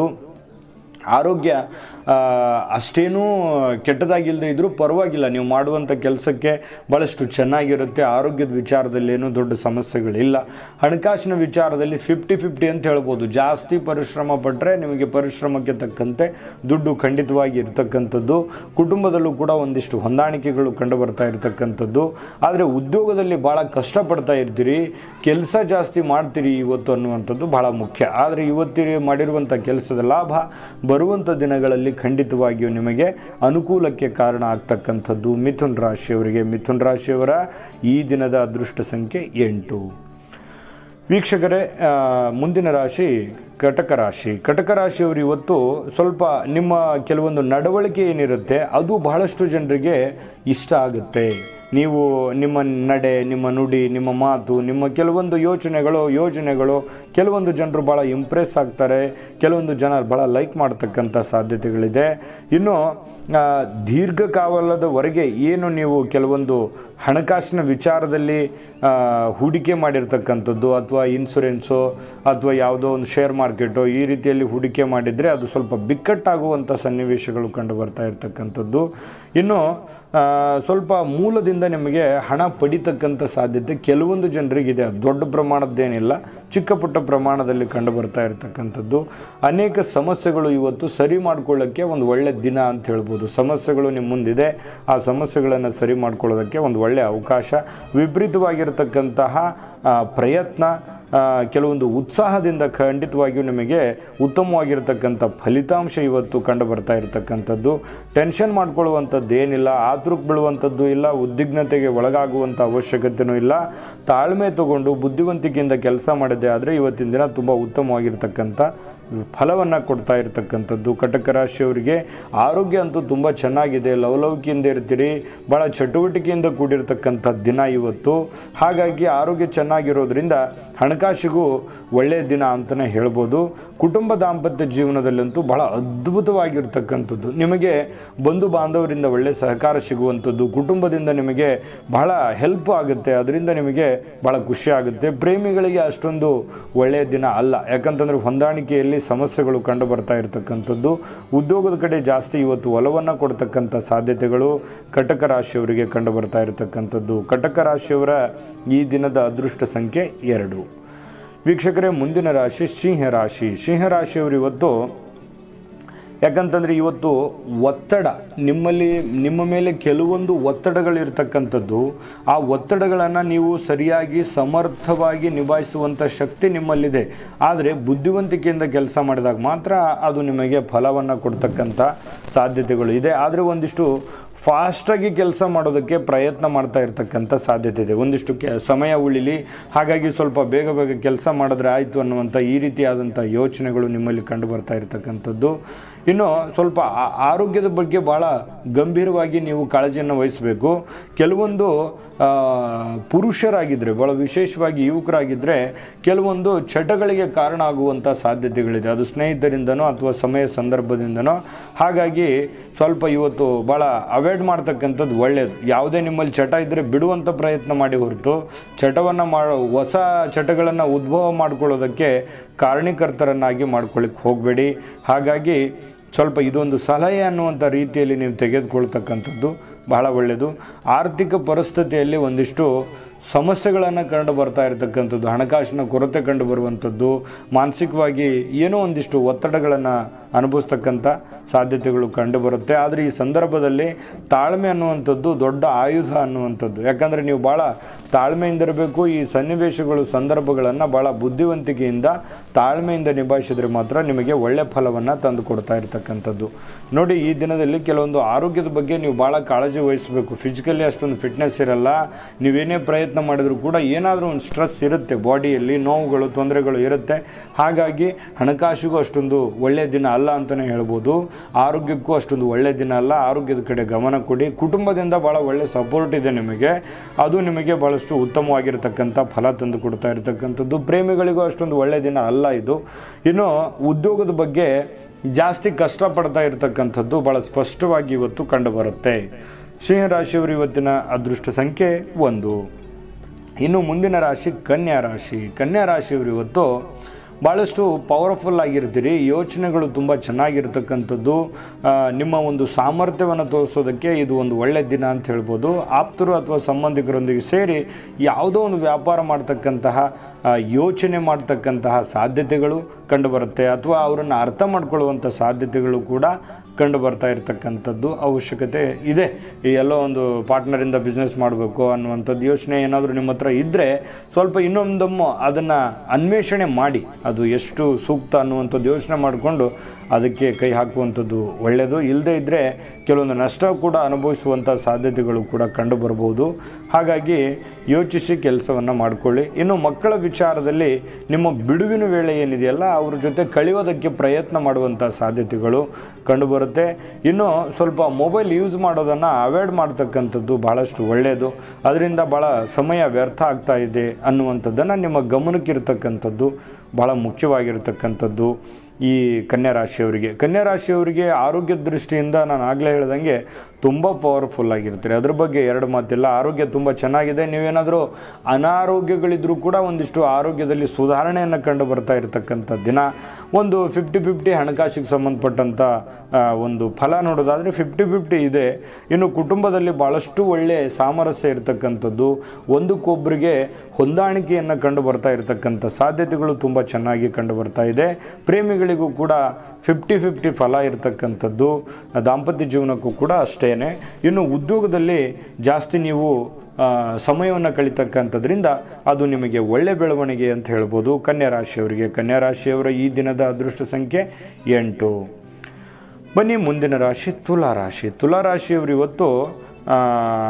ಆರೋಗ್ಯ ಆ, ಅಷ್ಟೇನೂ ಕೆಟ್ಟದಾಗಿಲ್ಲದೆ ಇದ್ದರೂ ಪರವಾಗಿಲ್ಲ ನೀವು ಮಾಡುವಂಥ ಕೆಲಸಕ್ಕೆ ಭಾಳಷ್ಟು ಚೆನ್ನಾಗಿರುತ್ತೆ ಆರೋಗ್ಯದ ವಿಚಾರದಲ್ಲಿ ಏನೂ ದೊಡ್ಡ ಸಮಸ್ಯೆಗಳಿಲ್ಲ ಹಣಕಾಸಿನ ವಿಚಾರದಲ್ಲಿ ಫಿಫ್ಟಿ ಫಿಫ್ಟಿ ಅಂತ ಹೇಳ್ಬೋದು ಜಾಸ್ತಿ ಪರಿಶ್ರಮ ಪಟ್ಟರೆ ನಿಮಗೆ ಪರಿಶ್ರಮಕ್ಕೆ ತಕ್ಕಂತೆ ದುಡ್ಡು ಖಂಡಿತವಾಗಿ ಇರ್ತಕ್ಕಂಥದ್ದು ಕುಟುಂಬದಲ್ಲೂ ಕೂಡ ಒಂದಿಷ್ಟು ಹೊಂದಾಣಿಕೆಗಳು ಕಂಡು ಬರ್ತಾ ಇರತಕ್ಕಂಥದ್ದು ಆದರೆ ಉದ್ಯೋಗದಲ್ಲಿ ಭಾಳ ಕಷ್ಟಪಡ್ತಾ ಇರ್ತೀರಿ ಕೆಲಸ ಜಾಸ್ತಿ ಮಾಡ್ತೀರಿ ಇವತ್ತು ಅನ್ನುವಂಥದ್ದು ಭಾಳ ಮುಖ್ಯ ಆದರೆ ಇವತ್ತಿಗೆ ಮಾಡಿರುವಂಥ ಕೆಲಸದ ಲಾಭ ಬರುವಂಥ ದಿನಗಳಲ್ಲಿ ಖಂಡಿತವಾಗಿಯೂ ನಿಮಗೆ ಅನುಕೂಲಕ್ಕೆ ಕಾರಣ ಆಗ್ತಕ್ಕಂಥದ್ದು ಮಿಥುನ್ ರಾಶಿಯವರಿಗೆ ಮಿಥುನ್ ರಾಶಿಯವರ ಈ ದಿನದ ಅದೃಷ್ಟ ಸಂಖ್ಯೆ ಎಂಟು ವೀಕ್ಷಕರೇ ಆ, ಮುಂದಿನ ರಾಶಿ ಕಟಕ ರಾಶಿ ಕಟಕ ರಾಶಿಯವರು ಇವತ್ತು ಸ್ವಲ್ಪ ನಿಮ್ಮ ಕೆಲವೊಂದು ನಡವಳಿಕೆ ಏನಿರುತ್ತೆ ಅದು ಬಹಳಷ್ಟು ಜನರಿಗೆ ಇಷ್ಟ ಆಗುತ್ತೆ ನೀವು ನಿಮ್ಮ ನಡೆ ನಿಮ್ಮ ನುಡಿ ನಿಮ್ಮ ಮಾತು ನಿಮ್ಮ ಕೆಲವೊಂದು ಯೋಚನೆಗಳು ಯೋಜನೆಗಳು ಕೆಲವೊಂದು ಜನರು ಭಾಳ ಇಂಪ್ರೆಸ್ ಆಗ್ತಾರೆ ಕೆಲವೊಂದು ಜನ ಭಾಳ ಲೈಕ್ ಮಾಡ್ತಕ್ಕಂಥ ಸಾಧ್ಯತೆಗಳಿದೆ ಇನ್ನು ಆ, ದೀರ್ಘಕಾಲದವರೆಗೆ ಏನು ನೀವು ಕೆಲವೊಂದು ಹಣಕಾಸಿನ ವಿಚಾರದಲ್ಲಿ ಆ, ಹೂಡಿಕೆ ಮಾಡಿರ್ತಕ್ಕಂಥದ್ದು ಅಥವಾ ಇನ್ಸುರೆನ್ಸು ಅಥವಾ ಯಾವುದೋ ಒಂದು ಶೇರ್ ಮಾರ್ಕೆಟು ಈ ರೀತಿಯಲ್ಲಿ ಹೂಡಿಕೆ ಮಾಡಿದರೆ ಅದು ಸ್ವಲ್ಪ ಬಿಕ್ಕಟ್ಟಾಗುವಂಥ ಸನ್ನಿವೇಶಗಳು ಕಂಡು ಬರ್ತಾ ಇರ್ತಕ್ಕಂಥದ್ದು ಇನ್ನು ಆ, ಸ್ವಲ್ಪ ಮೂಲದಿಂದ ನಿಮಗೆ ಹಣ ಪಡಿತಕ್ಕಂಥ ಸಾಧ್ಯತೆ ಕೆಲವೊಂದು ಜನರಿಗಿದೆ ಅದು ದೊಡ್ಡ ಪ್ರಮಾಣದ್ದೇನಿಲ್ಲ ಚಿಕ್ಕ ಪುಟ್ಟ ಪ್ರಮಾಣದಲ್ಲಿ ಕಂಡು ಬರ್ತಾ ಇರತಕ್ಕಂಥದ್ದು ಅನೇಕ ಸಮಸ್ಯೆಗಳು ಇವತ್ತು ಸರಿ ಮಾಡ್ಕೊಳ್ಳೋಕ್ಕೆ ಒಂದು ಒಳ್ಳೆ ದಿನ ಅಂತ ಹೇಳ್ಬೋದು ಸಮಸ್ಯೆಗಳು ನಿಮ್ಮ ಮುಂದಿದೆ ಆ ಸಮಸ್ಯೆಗಳನ್ನು ಸರಿ ಮಾಡ್ಕೊಳ್ಳೋದಕ್ಕೆ ಒಂದು ಒಳ್ಳೆಯ ಅವಕಾಶ ವಿಪರೀತವಾಗಿರತಕ್ಕಂತಹ ಆ, ಪ್ರಯತ್ನ ಆ, ಕೆಲವೊಂದು ಉತ್ಸಾಹದಿಂದ ಖಂಡಿತವಾಗಿಯೂ ನಿಮಗೆ ಉತ್ತಮವಾಗಿರ್ತಕ್ಕಂಥ ಫಲಿತಾಂಶ ಇವತ್ತು ಕಂಡು ಬರ್ತಾ ಇರತಕ್ಕಂಥದ್ದು ಟೆನ್ಷನ್ ಮಾಡ್ಕೊಳ್ಳುವಂಥದ್ದು ಏನಿಲ್ಲ ಆತುರಕ್ಕೆ ಬೀಳುವಂಥದ್ದು ಇಲ್ಲ ಉದ್ವಿಗ್ನತೆಗೆ ಒಳಗಾಗುವಂಥ ಅವಶ್ಯಕತೆಯೂ ಇಲ್ಲ ತಾಳ್ಮೆ ತಗೊಂಡು ಬುದ್ಧಿವಂತಿಕೆಯಿಂದ ಕೆಲಸ ಮಾಡಿದೆ ಆದರೆ ಇವತ್ತಿನ ದಿನ ತುಂಬ ಉತ್ತಮವಾಗಿರ್ತಕ್ಕಂಥ ಫಲವನ್ನು ಕೊಡ್ತಾ ಇರತಕ್ಕಂಥದ್ದು ಕಟಕ ರಾಶಿಯವರಿಗೆ ಆರೋಗ್ಯ ಅಂತೂ ತುಂಬ ಚೆನ್ನಾಗಿದೆ ಲವಲವಿಕೆಯಿಂದ ಇರ್ತೀರಿ ಭಾಳ ಚಟುವಟಿಕೆಯಿಂದ ಕೂಡಿರ್ತಕ್ಕಂಥ ದಿನ ಇವತ್ತು ಹಾಗಾಗಿ ಆರೋಗ್ಯ ಚೆನ್ನಾಗಿರೋದ್ರಿಂದ ಹಣಕಾಸಿಗೂ ಒಳ್ಳೆಯ ದಿನ ಅಂತಲೇ ಹೇಳ್ಬೋದು ಕುಟುಂಬ ದಾಂಪತ್ಯ ಜೀವನದಲ್ಲಂತೂ ಬಹಳ ಅದ್ಭುತವಾಗಿರ್ತಕ್ಕಂಥದ್ದು ನಿಮಗೆ ಬಂಧು ಬಾಂಧವರಿಂದ ಒಳ್ಳೆಯ ಸಹಕಾರ ಸಿಗುವಂಥದ್ದು ಕುಟುಂಬದಿಂದ ನಿಮಗೆ ಬಹಳ ಹೆಲ್ಪ್ ಆಗುತ್ತೆ ಅದರಿಂದ ನಿಮಗೆ ಬಹಳ ಖುಷಿ ಆಗುತ್ತೆ ಪ್ರೇಮಿಗಳಿಗೆ ಅಷ್ಟೊಂದು ಒಳ್ಳೆಯ ದಿನ ಅಲ್ಲ ಯಾಕಂತಂದರೆ ಹೊಂದಾಣಿಕೆಯಲ್ಲಿ ಸಮಸ್ಯೆಗಳು ಕಂಡು ಬರ್ತಾ ಇರತಕ್ಕಂಥದ್ದು ಉದ್ಯೋಗದ ಕಡೆ ಜಾಸ್ತಿ ಇವತ್ತು ಒಲವನ್ನು ಕೊಡ್ತಕ್ಕಂಥ ಸಾಧ್ಯತೆಗಳು ಕಟಕ ರಾಶಿಯವರಿಗೆ ಕಂಡು ಬರ್ತಾ ಇರತಕ್ಕಂಥದ್ದು ಕಟಕ ರಾಶಿಯವರ ಈ ದಿನದ ಅದೃಷ್ಟ ಸಂಖ್ಯೆ ಎರಡು ವೀಕ್ಷಕರೇ ಮುಂದಿನ ರಾಶಿ ಸಿಂಹ ರಾಶಿ ಸಿಂಹ ರಾಶಿಯವರು ಇವತ್ತು ಯಾಕಂತಂದರೆ ಇವತ್ತು ಒತ್ತಡ ನಿಮ್ಮಲ್ಲಿ ನಿಮ್ಮ ಮೇಲೆ ಕೆಲವೊಂದು ಒತ್ತಡಗಳಿರ್ತಕ್ಕಂಥದ್ದು ಆ ಒತ್ತಡಗಳನ್ನು ನೀವು ಸರಿಯಾಗಿ ಸಮರ್ಥವಾಗಿ ನಿಭಾಯಿಸುವಂಥ ಶಕ್ತಿ ನಿಮ್ಮಲ್ಲಿದೆ ಆದರೆ ಬುದ್ಧಿವಂತಿಕೆಯಿಂದ ಕೆಲಸ ಮಾಡಿದಾಗ ಮಾತ್ರ ಅದು ನಿಮಗೆ ಫಲವನ್ನು ಕೊಡ್ತಕ್ಕಂಥ ಸಾಧ್ಯತೆಗಳು ಇದೆ ಆದರೆ ಒಂದಿಷ್ಟು ಫಾಸ್ಟಾಗಿ ಕೆಲಸ ಮಾಡೋದಕ್ಕೆ ಪ್ರಯತ್ನ ಮಾಡ್ತಾ ಇರ್ತಕ್ಕಂಥ ಸಾಧ್ಯತೆ ಇದೆ ಒಂದಿಷ್ಟು ಕೆ ಸಮಯ ಉಳಿಲಿ ಹಾಗಾಗಿ ಸ್ವಲ್ಪ ಬೇಗ ಬೇಗ ಕೆಲಸ ಮಾಡಿದ್ರೆ ಆಯಿತು ಅನ್ನುವಂಥ ಈ ರೀತಿಯಾದಂಥ ಯೋಚನೆಗಳು ನಿಮ್ಮಲ್ಲಿ ಕಂಡು ಬರ್ತಾ ಇರತಕ್ಕಂಥದ್ದು ಇನ್ನು ಸ್ವಲ್ಪ ಆ- ಆರೋಗ್ಯದ ಬಗ್ಗೆ ಭಾಳ ಗಂಭೀರವಾಗಿ ನೀವು ಕಾಳಜಿಯನ್ನು ವಹಿಸಬೇಕು ಕೆಲವೊಂದು ಆ, ಪುರುಷರಾಗಿದ್ದರೆ ಭಾಳ ವಿಶೇಷವಾಗಿ ಯುವಕರಾಗಿದ್ದರೆ ಕೆಲವೊಂದು ಚಟಗಳಿಗೆ ಕಾರಣ ಆಗುವಂಥ ಸಾಧ್ಯತೆಗಳಿದೆ ಅದು ಸ್ನೇಹಿತರಿಂದನೋ ಅಥವಾ ಸಮಯ ಸಂದರ್ಭದಿಂದನೋ ಹಾಗಾಗಿ ಸ್ವಲ್ಪ ಇವತ್ತು ಭಾಳ ಅವಾಯ್ಡ್ ಮಾಡ್ತಕ್ಕಂಥದ್ದು ಒಳ್ಳೆಯದು ಯಾವುದೇ ನಿಮ್ಮಲ್ಲಿ ಚಟ ಇದ್ದರೆ ಬಿಡುವಂಥ ಪ್ರಯತ್ನ ಮಾಡಿ ಹೊರತು ಚಟವನ್ನು ಮಾಡೋ ಹೊಸ ಚಟಗಳನ್ನು ಉದ್ಭವ ಮಾಡ್ಕೊಳ್ಳೋದಕ್ಕೆ ಕಾರಣೀಕರ್ತರನ್ನಾಗಿ ಮಾಡ್ಕೊಳ್ಳಿಕ್ಕೆ ಹೋಗಬೇಡಿ ಹಾಗಾಗಿ ಸ್ವಲ್ಪ ಇದೊಂದು ಸಲಹೆ ಅನ್ನುವಂಥ ರೀತಿಯಲ್ಲಿ ನೀವು ತೆಗೆದುಕೊಳ್ತಕ್ಕಂಥದ್ದು ಬಹಳ ಒಳ್ಳೆಯದು ಆರ್ಥಿಕ ಪರಿಸ್ಥಿತಿಯಲ್ಲಿ ಒಂದಿಷ್ಟು ಸಮಸ್ಯೆಗಳನ್ನು ಕಂಡು ಬರ್ತಾ ಇರತಕ್ಕಂಥದ್ದು ಹಣಕಾಸಿನ ಕೊರತೆ ಕಂಡು ಬರುವಂಥದ್ದು ಮಾನಸಿಕವಾಗಿ ಏನೋ ಒಂದಿಷ್ಟು ಒತ್ತಡಗಳನ್ನು ಅನುಭವಿಸ್ತಕ್ಕಂಥ ಸಾಧ್ಯತೆಗಳು ಕಂಡು ಬರುತ್ತೆ ಆದರೆ ಈ ಸಂದರ್ಭದಲ್ಲಿ ತಾಳ್ಮೆ ಅನ್ನುವಂಥದ್ದು ದೊಡ್ಡ ಆಯುಧ ಅನ್ನುವಂಥದ್ದು ಯಾಕಂದರೆ ನೀವು ಭಾಳ ತಾಳ್ಮೆಯಿಂದಿರಬೇಕು ಈ ಸನ್ನಿವೇಶಗಳು ಸಂದರ್ಭಗಳನ್ನು ಭಾಳ ಬುದ್ಧಿವಂತಿಕೆಯಿಂದ ತಾಳ್ಮೆಯಿಂದ ನಿಭಾಯಿಸಿದ್ರೆ ಮಾತ್ರ ನಿಮಗೆ ಒಳ್ಳೆ ಫಲವನ್ನು ತಂದು ಕೊಡ್ತಾ ಇರತಕ್ಕಂಥದ್ದು ನೋಡಿ ಈ ದಿನದಲ್ಲಿ ಕೆಲವೊಂದು ಆರೋಗ್ಯದ ಬಗ್ಗೆ ನೀವು ಭಾಳ ಕಾಳಜಿ ವಹಿಸಬೇಕು ಫಿಸಿಕಲಿ ಅಷ್ಟೊಂದು ಫಿಟ್ನೆಸ್ ಇರಲ್ಲ ನೀವೇನೇ ಪ್ರಯತ್ನ ಮಾಡಿದರೂ ಕೂಡ ಏನಾದರೂ ಒಂದು ಸ್ಟ್ರೆಸ್ ಇರುತ್ತೆ ಬಾಡಿಯಲ್ಲಿ ನೋವುಗಳು ತೊಂದರೆಗಳು ಇರುತ್ತೆ ಹಾಗಾಗಿ ಹಣಕಾಸಿಗೂ ಅಷ್ಟೊಂದು ಒಳ್ಳೆಯ ದಿನ ಅಲ್ಲ ಅಂತಲೇ ಹೇಳ್ಬೋದು ಆರೋಗ್ಯಕ್ಕೂ ಅಷ್ಟೊಂದು ಒಳ್ಳೆಯ ದಿನ ಅಲ್ಲ ಆರೋಗ್ಯದ ಕಡೆ ಗಮನ ಕೊಡಿ ಕುಟುಂಬದಿಂದ ಭಾಳ ಒಳ್ಳೆ ಸಪೋರ್ಟ್ ಇದೆ ನಿಮಗೆ ಅದು ನಿಮಗೆ ಭಾಳಷ್ಟು ಉತ್ತಮವಾಗಿರ್ತಕ್ಕಂಥ ಫಲ ತಂದು ಕೊಡ್ತಾ ಇರತಕ್ಕಂಥದ್ದು ಪ್ರೇಮಿಗಳಿಗೂ ಅಷ್ಟೊಂದು ಒಳ್ಳೆಯ ದಿನ ಅಲ್ಲ ಇದು ಇನ್ನು ಉದ್ಯೋಗದ ಬಗ್ಗೆ ಜಾಸ್ತಿ ಕಷ್ಟಪಡ್ತಾ ಇರತಕ್ಕಂಥದ್ದು ಭಾಳ ಸ್ಪಷ್ಟವಾಗಿ ಇವತ್ತು ಕಂಡುಬರುತ್ತೆ ಸಿಂಹರಾಶಿಯವರು ಇವತ್ತಿನ ಅದೃಷ್ಟ ಸಂಖ್ಯೆ ಒಂದು ಇನ್ನು ಮುಂದಿನ ರಾಶಿ ಕನ್ಯಾ ರಾಶಿ ಕನ್ಯಾ ರಾಶಿಯವರು ಇವತ್ತು ಭಾಳಷ್ಟು ಪವರ್ಫುಲ್ ಆಗಿರ್ತೀರಿ ಯೋಚನೆಗಳು ತುಂಬ ಚೆನ್ನಾಗಿರ್ತಕ್ಕಂಥದ್ದು ಆ, ನಿಮ್ಮ ಒಂದು ಸಾಮರ್ಥ್ಯವನ್ನು ತೋರಿಸೋದಕ್ಕೆ ಇದು ಒಂದು ಒಳ್ಳೆಯ ದಿನ ಅಂತ ಹೇಳ್ಬೋದು ಆಪ್ತರು ಅಥವಾ ಸಂಬಂಧಿಕರೊಂದಿಗೆ ಸೇರಿ ಯಾವುದೋ ಒಂದು ವ್ಯಾಪಾರ ಮಾಡ್ತಕ್ಕಂತಹ ಆ, ಯೋಚನೆ ಮಾಡ್ತಕ್ಕಂತಹ ಸಾಧ್ಯತೆಗಳು ಕಂಡುಬರುತ್ತೆ ಅಥವಾ ಅವರನ್ನು ಅರ್ಥ ಮಾಡ್ಕೊಳ್ಳುವಂಥ ಸಾಧ್ಯತೆಗಳು ಕೂಡ ಕಂಡು ಬರ್ತಾ ಇರತಕ್ಕಂಥದ್ದು ಅವಶ್ಯಕತೆ ಇದೆ ಈ ಎಲ್ಲೋ ಒಂದು ಪಾರ್ಟ್ನರಿಂದ ಬಿಸ್ನೆಸ್ ಮಾಡಬೇಕು ಅನ್ನುವಂಥದ್ದು ಯೋಚನೆ ಏನಾದರೂ ನಿಮ್ಮ ಹತ್ರ ಇದ್ದರೆ ಸ್ವಲ್ಪ ಇನ್ನೊಂದೊಮ್ಮೆ ಅದನ್ನು ಅನ್ವೇಷಣೆ ಮಾಡಿ ಅದು ಎಷ್ಟು ಸೂಕ್ತ ಅನ್ನುವಂಥದ್ದು ಯೋಚನೆ ಮಾಡಿಕೊಂಡು ಅದಕ್ಕೆ ಕೈ ಹಾಕುವಂಥದ್ದು ಒಳ್ಳೆಯದು ಇಲ್ಲದೇ ಇದ್ದರೆ ಕೆಲವೊಂದು ನಷ್ಟ ಕೂಡ ಅನುಭವಿಸುವಂಥ ಸಾಧ್ಯತೆಗಳು ಕೂಡ ಕಂಡು ಬರ್ಬೋದು ಹಾಗಾಗಿ ಯೋಚಿಸಿ ಕೆಲಸವನ್ನು ಮಾಡಿಕೊಳ್ಳಿ ಇನ್ನು ಮಕ್ಕಳ ವಿಚಾರದಲ್ಲಿ ನಿಮ್ಮ ಬಿಡುವಿನ ವೇಳೆ ಏನಿದೆಯಲ್ಲ ಅವ್ರ ಜೊತೆ ಕಳೆಯೋದಕ್ಕೆ ಪ್ರಯತ್ನ ಮಾಡುವಂಥ ಸಾಧ್ಯತೆಗಳು ಕಂಡುಬರುತ್ತೆ ಇನ್ನು ಸ್ವಲ್ಪ ಮೊಬೈಲ್ ಯೂಸ್ ಮಾಡೋದನ್ನು ಅವಾಯ್ಡ್ ಮಾಡ್ತಕ್ಕಂಥದ್ದು ಭಾಳಷ್ಟು ಒಳ್ಳೆಯದು ಅದರಿಂದ ಭಾಳ ಸಮಯ ವ್ಯರ್ಥ ಆಗ್ತಾ ಇದೆ ಅನ್ನುವಂಥದ್ದನ್ನು ನಿಮ್ಮ ಗಮನಕ್ಕಿರ್ತಕ್ಕಂಥದ್ದು ಭಾಳ ಮುಖ್ಯವಾಗಿರ್ತಕ್ಕಂಥದ್ದು ಈ ಕನ್ಯಾ ರಾಶಿಯವರಿಗೆ ಕನ್ಯಾ ರಾಶಿಯವರಿಗೆ ಆರೋಗ್ಯದ ದೃಷ್ಟಿಯಿಂದ ನಾನು ಆಗಲೇ ಹೇಳ್ದಂಗೆ ತುಂಬ ಪವರ್ಫುಲ್ ಆಗಿರ್ತಾರೆ ಅದ್ರ ಬಗ್ಗೆ ಎರಡು ಮಾತಿಲ್ಲ ಆರೋಗ್ಯ ತುಂಬ ಚೆನ್ನಾಗಿದೆ ನೀವೇನಾದರೂ ಅನಾರೋಗ್ಯಗಳಿದ್ರೂ ಕೂಡ ಒಂದಿಷ್ಟು ಆರೋಗ್ಯದಲ್ಲಿ ಸುಧಾರಣೆಯನ್ನು ಕಂಡು ಬರ್ತಾ ಇರತಕ್ಕಂಥ ದಿನ ಒಂದು ಫಿಫ್ಟಿ ಫಿಫ್ಟಿ ಹಣಕಾಸಿಗೆ ಸಂಬಂಧಪಟ್ಟಂಥ ಆ, ಒಂದು ಫಲ ನೋಡೋದಾದರೆ ಫಿಫ್ಟಿ ಫಿಫ್ಟಿ ಇದೆ ಇನ್ನು ಕುಟುಂಬದಲ್ಲಿ ಭಾಳಷ್ಟು ಒಳ್ಳೆಯ ಸಾಮರಸ್ಯ ಇರತಕ್ಕಂಥದ್ದು ಒಂದಕ್ಕೊಬ್ಬರಿಗೆ ಹೊಂದಾಣಿಕೆಯನ್ನು ಕಂಡು ಬರ್ತಾ ಇರತಕ್ಕಂಥ ಸಾಧ್ಯತೆಗಳು ತುಂಬ ಚೆನ್ನಾಗಿ ಕಂಡು ಬರ್ತಾ ಇದೆ ಪ್ರೇಮಿಗಳಿಗೂ ಕೂಡ ಫಿಫ್ಟಿ ಫಿಫ್ಟಿ ಫಲ ಇರತಕ್ಕಂಥದ್ದು ದಾಂಪತ್ಯ ಜೀವನಕ್ಕೂ ಕೂಡ ಅಷ್ಟೇ ಇನ್ನು ಉದ್ಯೋಗದಲ್ಲಿ ಜಾಸ್ತಿ ನೀವು ಸಮಯವನ್ನು ಕಳಿತಕ್ಕಂಥದ್ರಿಂದ ಅದು ನಿಮಗೆ ಒಳ್ಳೆ ಬೆಳವಣಿಗೆ ಅಂತ ಹೇಳ್ಬೋದು ಕನ್ಯಾ ರಾಶಿಯವರಿಗೆ ಕನ್ಯಾ ರಾಶಿಯವರ ಈ ದಿನದ ಅದೃಷ್ಟ ಸಂಖ್ಯೆ ಎಂಟು ಬನ್ನಿ ಮುಂದಿನ ರಾಶಿ ತುಲಾ ರಾಶಿ ತುಲಾ ರಾಶಿಯವರು ಇವತ್ತು ಆ,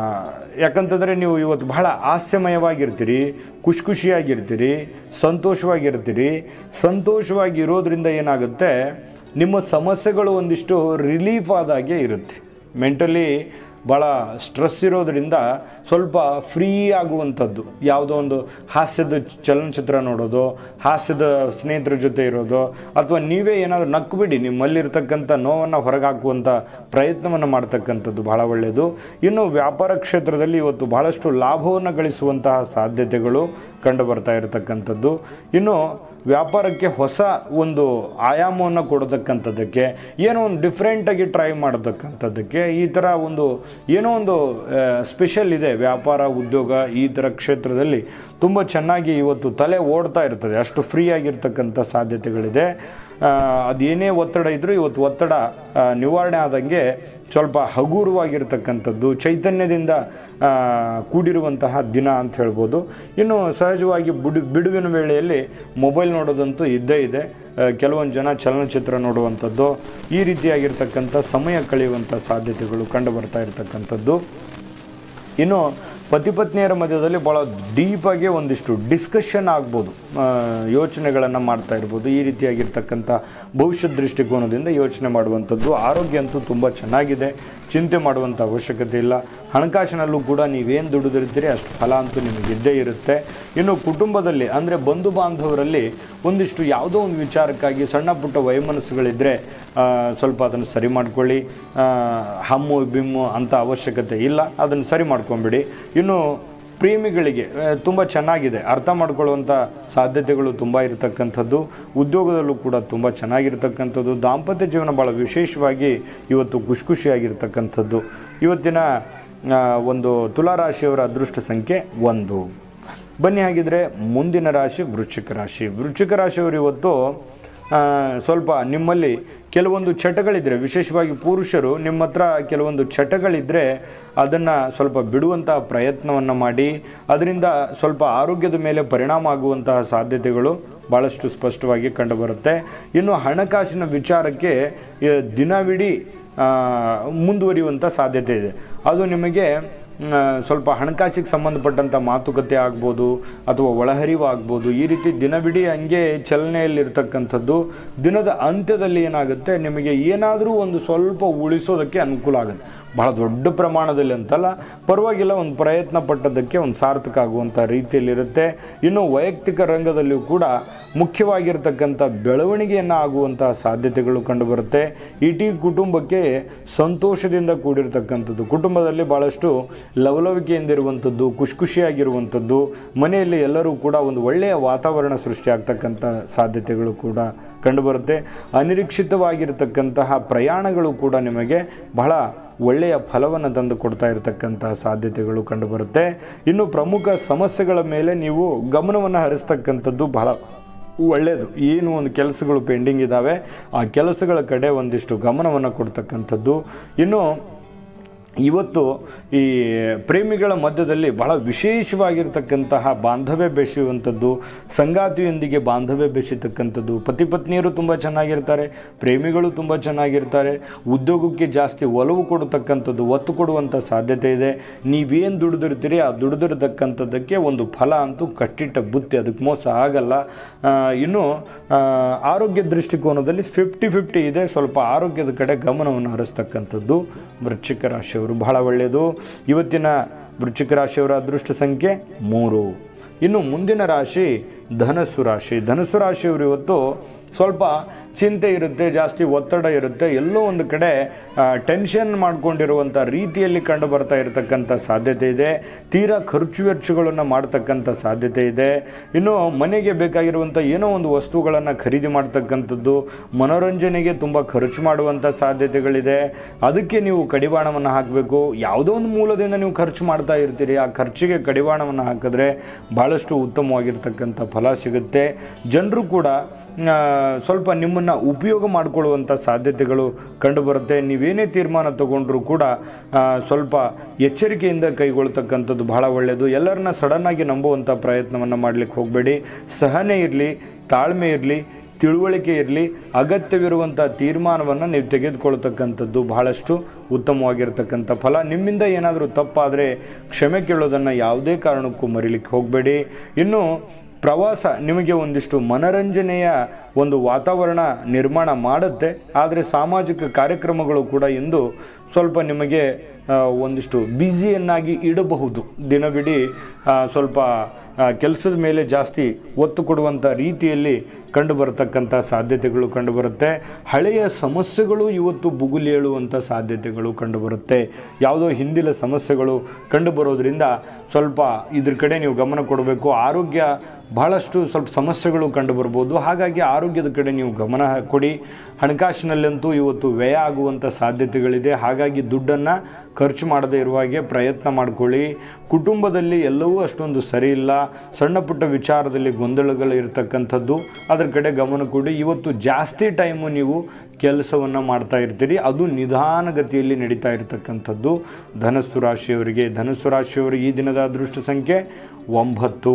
ಯಾಕಂತಂದರೆ ನೀವು ಇವತ್ತು ಬಹಳ ಹಾಸ್ಯಮಯವಾಗಿರ್ತೀರಿ ಖುಷಿ ಖುಷಿಯಾಗಿರ್ತೀರಿ ಸಂತೋಷವಾಗಿರ್ತೀರಿ ಸಂತೋಷವಾಗಿ ಇರೋದ್ರಿಂದ ಏನಾಗುತ್ತೆ ನಿಮ್ಮ ಸಮಸ್ಯೆಗಳು ಒಂದಿಷ್ಟು ರಿಲೀಫ್ ಆದಾಗೆ ಇರುತ್ತೆ ಮೆಂಟಲಿ ಭಾಳ ಸ್ಟ್ರೆಸ್ ಇರೋದ್ರಿಂದ ಸ್ವಲ್ಪ ಫ್ರೀ ಆಗುವಂಥದ್ದು ಯಾವುದೋ ಒಂದು ಹಾಸ್ಯದ ಚಲನಚಿತ್ರ ನೋಡೋದು ಹಾಸ್ಯದ ಸ್ನೇಹಿತರ ಜೊತೆ ಇರೋದು ಅಥವಾ ನೀವೇ ಏನಾದರೂ ನಕ್ಬಿಡಿ ನಿಮ್ಮಲ್ಲಿರ್ತಕ್ಕಂಥ ನೋವನ್ನು ಹೊರಗಾಕುವಂಥ ಪ್ರಯತ್ನವನ್ನು ಮಾಡ್ತಕ್ಕಂಥದ್ದು ಬಹಳ ಒಳ್ಳೆಯದು ಇನ್ನು ವ್ಯಾಪಾರ ಕ್ಷೇತ್ರದಲ್ಲಿ ಇವತ್ತು ಬಹಳಷ್ಟು ಲಾಭವನ್ನು ಗಳಿಸುವಂತಹ ಸಾಧ್ಯತೆಗಳು ಕಂಡು ಬರ್ತಾ ಇರತಕ್ಕಂಥದ್ದು ಇನ್ನು ವ್ಯಾಪಾರಕ್ಕೆ ಹೊಸ ಒಂದು ಆಯಾಮವನ್ನು ಕೊಡತಕ್ಕಂಥದ್ದಕ್ಕೆ ಏನೋ ಒಂದು ಡಿಫ್ರೆಂಟಾಗಿ ಟ್ರೈ ಮಾಡತಕ್ಕಂಥದ್ದಕ್ಕೆ ಈ ಥರ ಒಂದು ಏನೋ ಒಂದು ಸ್ಪೆಷಲ್ ಇದೆ ವ್ಯಾಪಾರ ಉದ್ಯೋಗ ಈ ಥರ ಕ್ಷೇತ್ರದಲ್ಲಿ ತುಂಬ ಚೆನ್ನಾಗಿ ಇವತ್ತು ತಲೆ ಓಡ್ತಾ ಇರ್ತದೆ ಅಷ್ಟು ಫ್ರೀ ಆಗಿರ್ತಕ್ಕಂಥ ಸಾಧ್ಯತೆಗಳಿದೆ ಆ, ಅದೇನೇ ಒತ್ತಡ ಇದ್ದರೂ ಇವತ್ತು ಒತ್ತಡ ಆ, ನಿವಾರಣೆ ಆದಂಗೆ ಸ್ವಲ್ಪ ಹಗೂರವಾಗಿರ್ತಕ್ಕಂಥದ್ದು ಚೈತನ್ಯದಿಂದ ಆ, ಕೂಡಿರುವಂತಹ ದಿನ ಅಂತ ಹೇಳ್ಬೋದು ಇನ್ನು ಸಹಜವಾಗಿ ಬಿಡು ಬಿಡುವಿನ ವೇಳೆಯಲ್ಲಿ ಮೊಬೈಲ್ ನೋಡೋದಂತೂ ಇದ್ದೇ ಇದೆ ಆ, ಕೆಲವೊಂದು ಜನ ಚಲನಚಿತ್ರ ನೋಡುವಂಥದ್ದು ಈ ರೀತಿಯಾಗಿರ್ತಕ್ಕಂಥ ಸಮಯ ಕಳೆಯುವಂಥ ಸಾಧ್ಯತೆಗಳು ಕಂಡು ಬರ್ತಾ ಇರತಕ್ಕಂಥದ್ದು ಇನ್ನು ಪತಿ ಪತ್ನಿಯರ ಮಧ್ಯದಲ್ಲಿ ಭಾಳ ಡೀಪಾಗಿ ಒಂದಿಷ್ಟು ಡಿಸ್ಕಷನ್ ಆಗ್ಬೋದು ಯೋಚನೆಗಳನ್ನು ಮಾಡ್ತಾ ಇರ್ಬೋದು ಈ ರೀತಿಯಾಗಿರ್ತಕ್ಕಂಥ ಭವಿಷ್ಯ ದೃಷ್ಟಿಕೋನದಿಂದ ಯೋಚನೆ ಮಾಡುವಂಥದ್ದು ಆರೋಗ್ಯ ಅಂತೂ ತುಂಬ ಚೆನ್ನಾಗಿದೆ ಚಿಂತೆ ಮಾಡುವಂಥ ಅವಶ್ಯಕತೆ ಇಲ್ಲ ಹಣಕಾಸಿನಲ್ಲೂ ಕೂಡ ನೀವೇನು ದುಡಿದಿರ್ತೀರಿ ಅಷ್ಟು ಫಲ ಅಂತೂ ನಿಮಗೆ ಇದ್ದೇ ಇರುತ್ತೆ ಇನ್ನು ಕುಟುಂಬದಲ್ಲಿ ಅಂದರೆ ಬಂಧು ಬಾಂಧವರಲ್ಲಿ ಒಂದಿಷ್ಟು ಯಾವುದೋ ಒಂದು ವಿಚಾರಕ್ಕಾಗಿ ಸಣ್ಣ ಪುಟ್ಟ ವೈಮನಸ್ಸುಗಳಿದ್ದರೆ ಆ, ಸ್ವಲ್ಪ ಅದನ್ನು ಸರಿ ಮಾಡ್ಕೊಳ್ಳಿ ಆ, ಹಮ್ಮು ಬಿಮ್ಮು ಅಂತ ಅವಶ್ಯಕತೆ ಇಲ್ಲ ಅದನ್ನು ಸರಿ ಮಾಡ್ಕೊಂಬಿಡಿ ಇನ್ನು ಪ್ರೇಮಿಗಳಿಗೆ ತುಂಬ ಚೆನ್ನಾಗಿದೆ ಅರ್ಥ ಮಾಡ್ಕೊಳ್ಳುವಂಥ ಸಾಧ್ಯತೆಗಳು ತುಂಬ ಇರತಕ್ಕಂಥದ್ದು ಉದ್ಯೋಗದಲ್ಲೂ ಕೂಡ ತುಂಬ ಚೆನ್ನಾಗಿರ್ತಕ್ಕಂಥದ್ದು ದಾಂಪತ್ಯ ಜೀವನ ಭಾಳ ವಿಶೇಷವಾಗಿ ಇವತ್ತು ಖುಷಿ ಖುಷಿಯಾಗಿರ್ತಕ್ಕಂಥದ್ದು ಇವತ್ತಿನ ಆ, ಒಂದು ತುಲಾರಾಶಿಯವರ ಅದೃಷ್ಟ ಸಂಖ್ಯೆ ಒಂದು ಬನ್ನಿ ಹಾಗಿದ್ರೆ ಮುಂದಿನ ರಾಶಿ ವೃಶ್ಚಿಕ ರಾಶಿ ವೃಶ್ಚಿಕ ರಾಶಿಯವರು ಇವತ್ತು ಆ, ಸ್ವಲ್ಪ ನಿಮ್ಮಲ್ಲಿ ಕೆಲವೊಂದು ಚಟಗಳಿದ್ದರೆ ವಿಶೇಷವಾಗಿ ಪುರುಷರು ನಿಮ್ಮ ಹತ್ರ ಕೆಲವೊಂದು ಚಟಗಳಿದ್ದರೆ ಅದನ್ನು ಸ್ವಲ್ಪ ಬಿಡುವಂತಹ ಪ್ರಯತ್ನವನ್ನು ಮಾಡಿ ಅದರಿಂದ ಸ್ವಲ್ಪ ಆರೋಗ್ಯದ ಮೇಲೆ ಪರಿಣಾಮ ಆಗುವಂತಹ ಸಾಧ್ಯತೆಗಳು ಭಾಳಷ್ಟು ಸ್ಪಷ್ಟವಾಗಿ ಕಂಡುಬರುತ್ತೆ ಇನ್ನು ಹಣಕಾಸಿನ ವಿಚಾರಕ್ಕೆ ಆ, ದಿನವಿಡೀ ಆ, ಮುಂದುವರಿಯುವಂಥ ಸಾಧ್ಯತೆ ಇದೆ ಅದು ನಿಮಗೆ ಮ್, ಸ್ವಲ್ಪ ಹಣಕಾಸಿಗೆ ಸಂಬಂಧಪಟ್ಟಂಥ ಮಾತುಕತೆ ಆಗ್ಬೋದು ಅಥವಾ ಒಳಹರಿವು ಆಗ್ಬೋದು ಈ ರೀತಿ ದಿನವಿಡೀ ಹಂಗೆ ಚಲನೆಯಲ್ಲಿರ್ತಕ್ಕಂಥದ್ದು ದಿನದ ಅಂತ್ಯದಲ್ಲಿ ಏನಾಗುತ್ತೆ ನಿಮಗೆ ಏನಾದರೂ ಒಂದು ಸ್ವಲ್ಪ ಉಳಿಸೋದಕ್ಕೆ ಅನುಕೂಲ ಆಗುತ್ತೆ ಬಹಳ ದೊಡ್ಡ ಪ್ರಮಾಣದಲ್ಲಿ ಅಂತಲ್ಲ ಪರವಾಗಿಲ್ಲ ಒಂದು ಪ್ರಯತ್ನ ಪಟ್ಟದ್ದಕ್ಕೆ ಒಂದು ಸಾರ್ಥಕ ಆಗುವಂಥ ರೀತಿಯಲ್ಲಿರುತ್ತೆ ಇನ್ನು ವೈಯಕ್ತಿಕ ರಂಗದಲ್ಲಿಯೂ ಕೂಡ ಮುಖ್ಯವಾಗಿರ್ತಕ್ಕಂಥ ಬೆಳವಣಿಗೆಯನ್ನು ಆಗುವಂಥ ಸಾಧ್ಯತೆಗಳು ಕಂಡುಬರುತ್ತೆ ಇಡೀ ಕುಟುಂಬಕ್ಕೆ ಸಂತೋಷದಿಂದ ಕೂಡಿರ್ತಕ್ಕಂಥದ್ದು ಕುಟುಂಬದಲ್ಲಿ ಭಾಳಷ್ಟು ಲವಲವಿಕೆಯಿಂದಿರುವಂಥದ್ದು ಖುಷಿ ಖುಷಿಯಾಗಿರುವಂಥದ್ದು ಮನೆಯಲ್ಲಿ ಎಲ್ಲರೂ ಕೂಡ ಒಂದು ಒಳ್ಳೆಯ ವಾತಾವರಣ ಸೃಷ್ಟಿಯಾಗ್ತಕ್ಕಂಥ ಸಾಧ್ಯತೆಗಳು ಕೂಡ ಕಂಡುಬರುತ್ತೆ ಅನಿರೀಕ್ಷಿತವಾಗಿರ್ತಕ್ಕಂತಹ ಪ್ರಯಾಣಗಳು ಕೂಡ ನಿಮಗೆ ಬಹಳ ಒಳ್ಳೆಯ ಫಲವನ್ನು ತಂದು ಕೊಡ್ತಾ ಇರತಕ್ಕಂತಹ ಸಾಧ್ಯತೆಗಳು ಕಂಡುಬರುತ್ತೆ ಇನ್ನು ಪ್ರಮುಖ ಸಮಸ್ಯೆಗಳ ಮೇಲೆ ನೀವು ಗಮನವನ್ನು ಹರಿಸ್ತಕ್ಕಂಥದ್ದು ಬಹಳ ಒಳ್ಳೆಯದು ಏನು ಒಂದು ಕೆಲಸಗಳು ಪೆಂಡಿಂಗ್ ಇದ್ದಾವೆ ಆ ಕೆಲಸಗಳ ಕಡೆ ಒಂದಿಷ್ಟು ಗಮನವನ್ನು ಕೊಡ್ತಕ್ಕಂಥದ್ದು ಇನ್ನು ಇವತ್ತು ಈ ಪ್ರೇಮಿಗಳ ಮಧ್ಯದಲ್ಲಿ ಬಹಳ ವಿಶೇಷವಾಗಿರ್ತಕ್ಕಂತಹ ಬಾಂಧವ್ಯ ಬೆಸೆಯುವಂಥದ್ದು ಸಂಗಾತಿಯೊಂದಿಗೆ ಬಾಂಧವ್ಯ ಬೆಸೆತಕ್ಕಂಥದ್ದು ಪತಿ ಪತ್ನಿಯರು ತುಂಬ ಚೆನ್ನಾಗಿರ್ತಾರೆ ಪ್ರೇಮಿಗಳು ತುಂಬ ಚೆನ್ನಾಗಿರ್ತಾರೆ ಉದ್ಯೋಗಕ್ಕೆ ಜಾಸ್ತಿ ಒಲವು ಕೊಡತಕ್ಕಂಥದ್ದು ಒತ್ತು ಕೊಡುವಂಥ ಸಾಧ್ಯತೆ ಇದೆ ನೀವೇನು ದುಡಿದಿರ್ತೀರಿ ಆ ದುಡಿದಿರ್ತಕ್ಕಂಥದ್ದಕ್ಕೆ ಒಂದು ಫಲ ಅಂತೂ ಕಟ್ಟಿಟ್ಟ ಬುತ್ತಿ ಅದಕ್ಕೆ ಮೋಸ ಆಗಲ್ಲ ಆ, ಇನ್ನು ಆ, ಆರೋಗ್ಯ ದೃಷ್ಟಿಕೋನದಲ್ಲಿ ಫಿಫ್ಟಿ ಫಿಫ್ಟಿ ಇದೆ ಸ್ವಲ್ಪ ಆರೋಗ್ಯದ ಕಡೆ ಗಮನವನ್ನು ಹರಿಸ್ತಕ್ಕಂಥದ್ದು ವೃಶ್ಚಿಕ ರಾಶಿಯವರು ಬಹಳ ಒಳ್ಳೆಯದು ಇವತ್ತಿನ ವೃಶ್ಚಿಕ ರಾಶಿಯವರ ಅದೃಷ್ಟ ಸಂಖ್ಯೆ ಮೂರು ಇನ್ನು ಮುಂದಿನ ರಾಶಿ ಧನಸ್ಸು ರಾಶಿ ಧನಸ್ಸು ರಾಶಿಯವರು ಇವತ್ತು ಸ್ವಲ್ಪ ಚಿಂತೆ ಇರುತ್ತೆ ಜಾಸ್ತಿ ಒತ್ತಡ ಇರುತ್ತೆ ಎಲ್ಲೋ ಒಂದು ಕಡೆ ಟೆನ್ಷನ್ ಮಾಡ್ಕೊಂಡಿರುವಂಥ ರೀತಿಯಲ್ಲಿ ಕಂಡು ಬರ್ತಾ ಇರತಕ್ಕಂಥ ಸಾಧ್ಯತೆ ಇದೆ ತೀರಾ ಖರ್ಚು ವೆಚ್ಚಗಳನ್ನು ಮಾಡ್ತಕ್ಕಂಥ ಸಾಧ್ಯತೆ ಇದೆ ಇನ್ನು ಮನೆಗೆ ಬೇಕಾಗಿರುವಂಥ ಏನೋ ಒಂದು ವಸ್ತುಗಳನ್ನು ಖರೀದಿ ಮಾಡ್ತಕ್ಕಂಥದ್ದು ಮನೋರಂಜನೆಗೆ ತುಂಬ ಖರ್ಚು ಮಾಡುವಂಥ ಸಾಧ್ಯತೆಗಳಿದೆ ಅದಕ್ಕೆ ನೀವು ಕಡಿವಾಣವನ್ನು ಹಾಕಬೇಕು ಯಾವುದೋ ಒಂದು ಮೂಲದಿಂದ ನೀವು ಖರ್ಚು ಮಾಡ್ತಾ ಇರ್ತೀರಿ ಆ ಖರ್ಚಿಗೆ ಕಡಿವಾಣವನ್ನು ಹಾಕಿದ್ರೆ ಭಾಳಷ್ಟು ಉತ್ತಮವಾಗಿರ್ತಕ್ಕಂಥ ಫಲ ಸಿಗುತ್ತೆ ಜನರು ಕೂಡ ಆ, ಸ್ವಲ್ಪ ನಿಮ್ಮನ್ನು ಉಪಯೋಗ ಮಾಡಿಕೊಳ್ಳುವಂಥ ಸಾಧ್ಯತೆಗಳು ಕಂಡುಬರುತ್ತೆ ನೀವೇನೇ ತೀರ್ಮಾನ ತಗೊಂಡ್ರೂ ಕೂಡ ಆ, ಸ್ವಲ್ಪ ಎಚ್ಚರಿಕೆಯಿಂದ ಕೈಗೊಳ್ತಕ್ಕಂಥದ್ದು ಬಹಳ ಒಳ್ಳೆಯದು ಎಲ್ಲರನ್ನ ಸಡನ್ನಾಗಿ ನಂಬುವಂಥ ಪ್ರಯತ್ನವನ್ನು ಮಾಡಲಿಕ್ಕೆ ಹೋಗಬೇಡಿ ಸಹನೆ ಇರಲಿ ತಾಳ್ಮೆ ಇರಲಿ ತಿಳುವಳಿಕೆ ಇರಲಿ ಅಗತ್ಯವಿರುವಂಥ ತೀರ್ಮಾನವನ್ನು ನೀವು ತೆಗೆದುಕೊಳ್ತಕ್ಕಂಥದ್ದು ಬಹಳಷ್ಟು ಉತ್ತಮವಾಗಿರ್ತಕ್ಕಂಥ ಫಲ ನಿಮ್ಮಿಂದ ಏನಾದರೂ ತಪ್ಪಾದರೆ ಕ್ಷಮೆ ಕೇಳೋದನ್ನು ಯಾವುದೇ ಕಾರಣಕ್ಕೂ ಮರಿಲಿಕ್ಕೆ ಹೋಗಬೇಡಿ ಇನ್ನು ಪ್ರವಾಸ ನಿಮಗೆ ಒಂದಿಷ್ಟು ಮನರಂಜನೆಯ ಒಂದು ವಾತಾವರಣ ನಿರ್ಮಾಣ ಮಾಡುತ್ತೆ ಆದರೆ ಸಾಮಾಜಿಕ ಕಾರ್ಯಕ್ರಮಗಳು ಕೂಡ ಇಂದು ಸ್ವಲ್ಪ ನಿಮಗೆ ಆ, ಒಂದಿಷ್ಟು ಬ್ಯುಸಿಯನ್ನಾಗಿ ಇಡಬಹುದು ದಿನವಿಡೀ ಆ, ಸ್ವಲ್ಪ ಕೆಲಸದ ಮೇಲೆ ಜಾಸ್ತಿ ಒತ್ತು ಕೊಡುವಂಥ ರೀತಿಯಲ್ಲಿ ಕಂಡುಬರತಕ್ಕಂಥ ಸಾಧ್ಯತೆಗಳು ಕಂಡುಬರುತ್ತೆ ಹಳೆಯ ಸಮಸ್ಯೆಗಳು ಇವತ್ತು ಬುಗುಲಿ ಏಳುವಂಥ ಸಾಧ್ಯತೆಗಳು ಕಂಡುಬರುತ್ತೆ ಯಾವುದೋ ಹಿಂದಿನ ಸಮಸ್ಯೆಗಳು ಕಂಡುಬರೋದ್ರಿಂದ ಸ್ವಲ್ಪ ಇದ್ರ ಕಡೆ ನೀವು ಗಮನ ಕೊಡಬೇಕು ಆರೋಗ್ಯ ಬಹಳಷ್ಟು ಸ್ವಲ್ಪ ಸಮಸ್ಯೆಗಳು ಕಂಡುಬರ್ಬೋದು ಹಾಗಾಗಿ ಆರೋಗ್ಯದ ಕಡೆ ನೀವು ಗಮನ ಕೊಡಿ ಹಣಕಾಸಿನಲ್ಲಂತೂ ಇವತ್ತು ವ್ಯಯ ಆಗುವಂಥ ಸಾಧ್ಯತೆಗಳಿದೆ ಹಾಗಾಗಿ ದುಡ್ಡನ್ನು ಖರ್ಚು ಮಾಡದೇ ಇರುವ ಹಾಗೆ ಪ್ರಯತ್ನ ಮಾಡಿಕೊಳ್ಳಿ ಕುಟುಂಬದಲ್ಲಿ ಎಲ್ಲವೂ ಅಷ್ಟೊಂದು ಸರಿ ಇಲ್ಲ ಸಣ್ಣ ಪುಟ್ಟ ವಿಚಾರದಲ್ಲಿ ಗೊಂದಲಗಳು ಇರತಕ್ಕಂಥದ್ದು ಅದರ ಕಡೆ ಗಮನ ಕೊಡಿ ಇವತ್ತು ಜಾಸ್ತಿ ಟೈಮು ನೀವು ಕೆಲಸವನ್ನು ಮಾಡ್ತಾ ಇರ್ತೀರಿ ಅದು ನಿಧಾನಗತಿಯಲ್ಲಿ ನಡೀತಾ ಇರತಕ್ಕಂಥದ್ದು ಧನಸ್ಸು ರಾಶಿಯವರಿಗೆ ಧನಸ್ಸು ರಾಶಿಯವರಿಗೆ ಈ ದಿನದ ಅದೃಷ್ಟ ಸಂಖ್ಯೆ ಒಂಬತ್ತು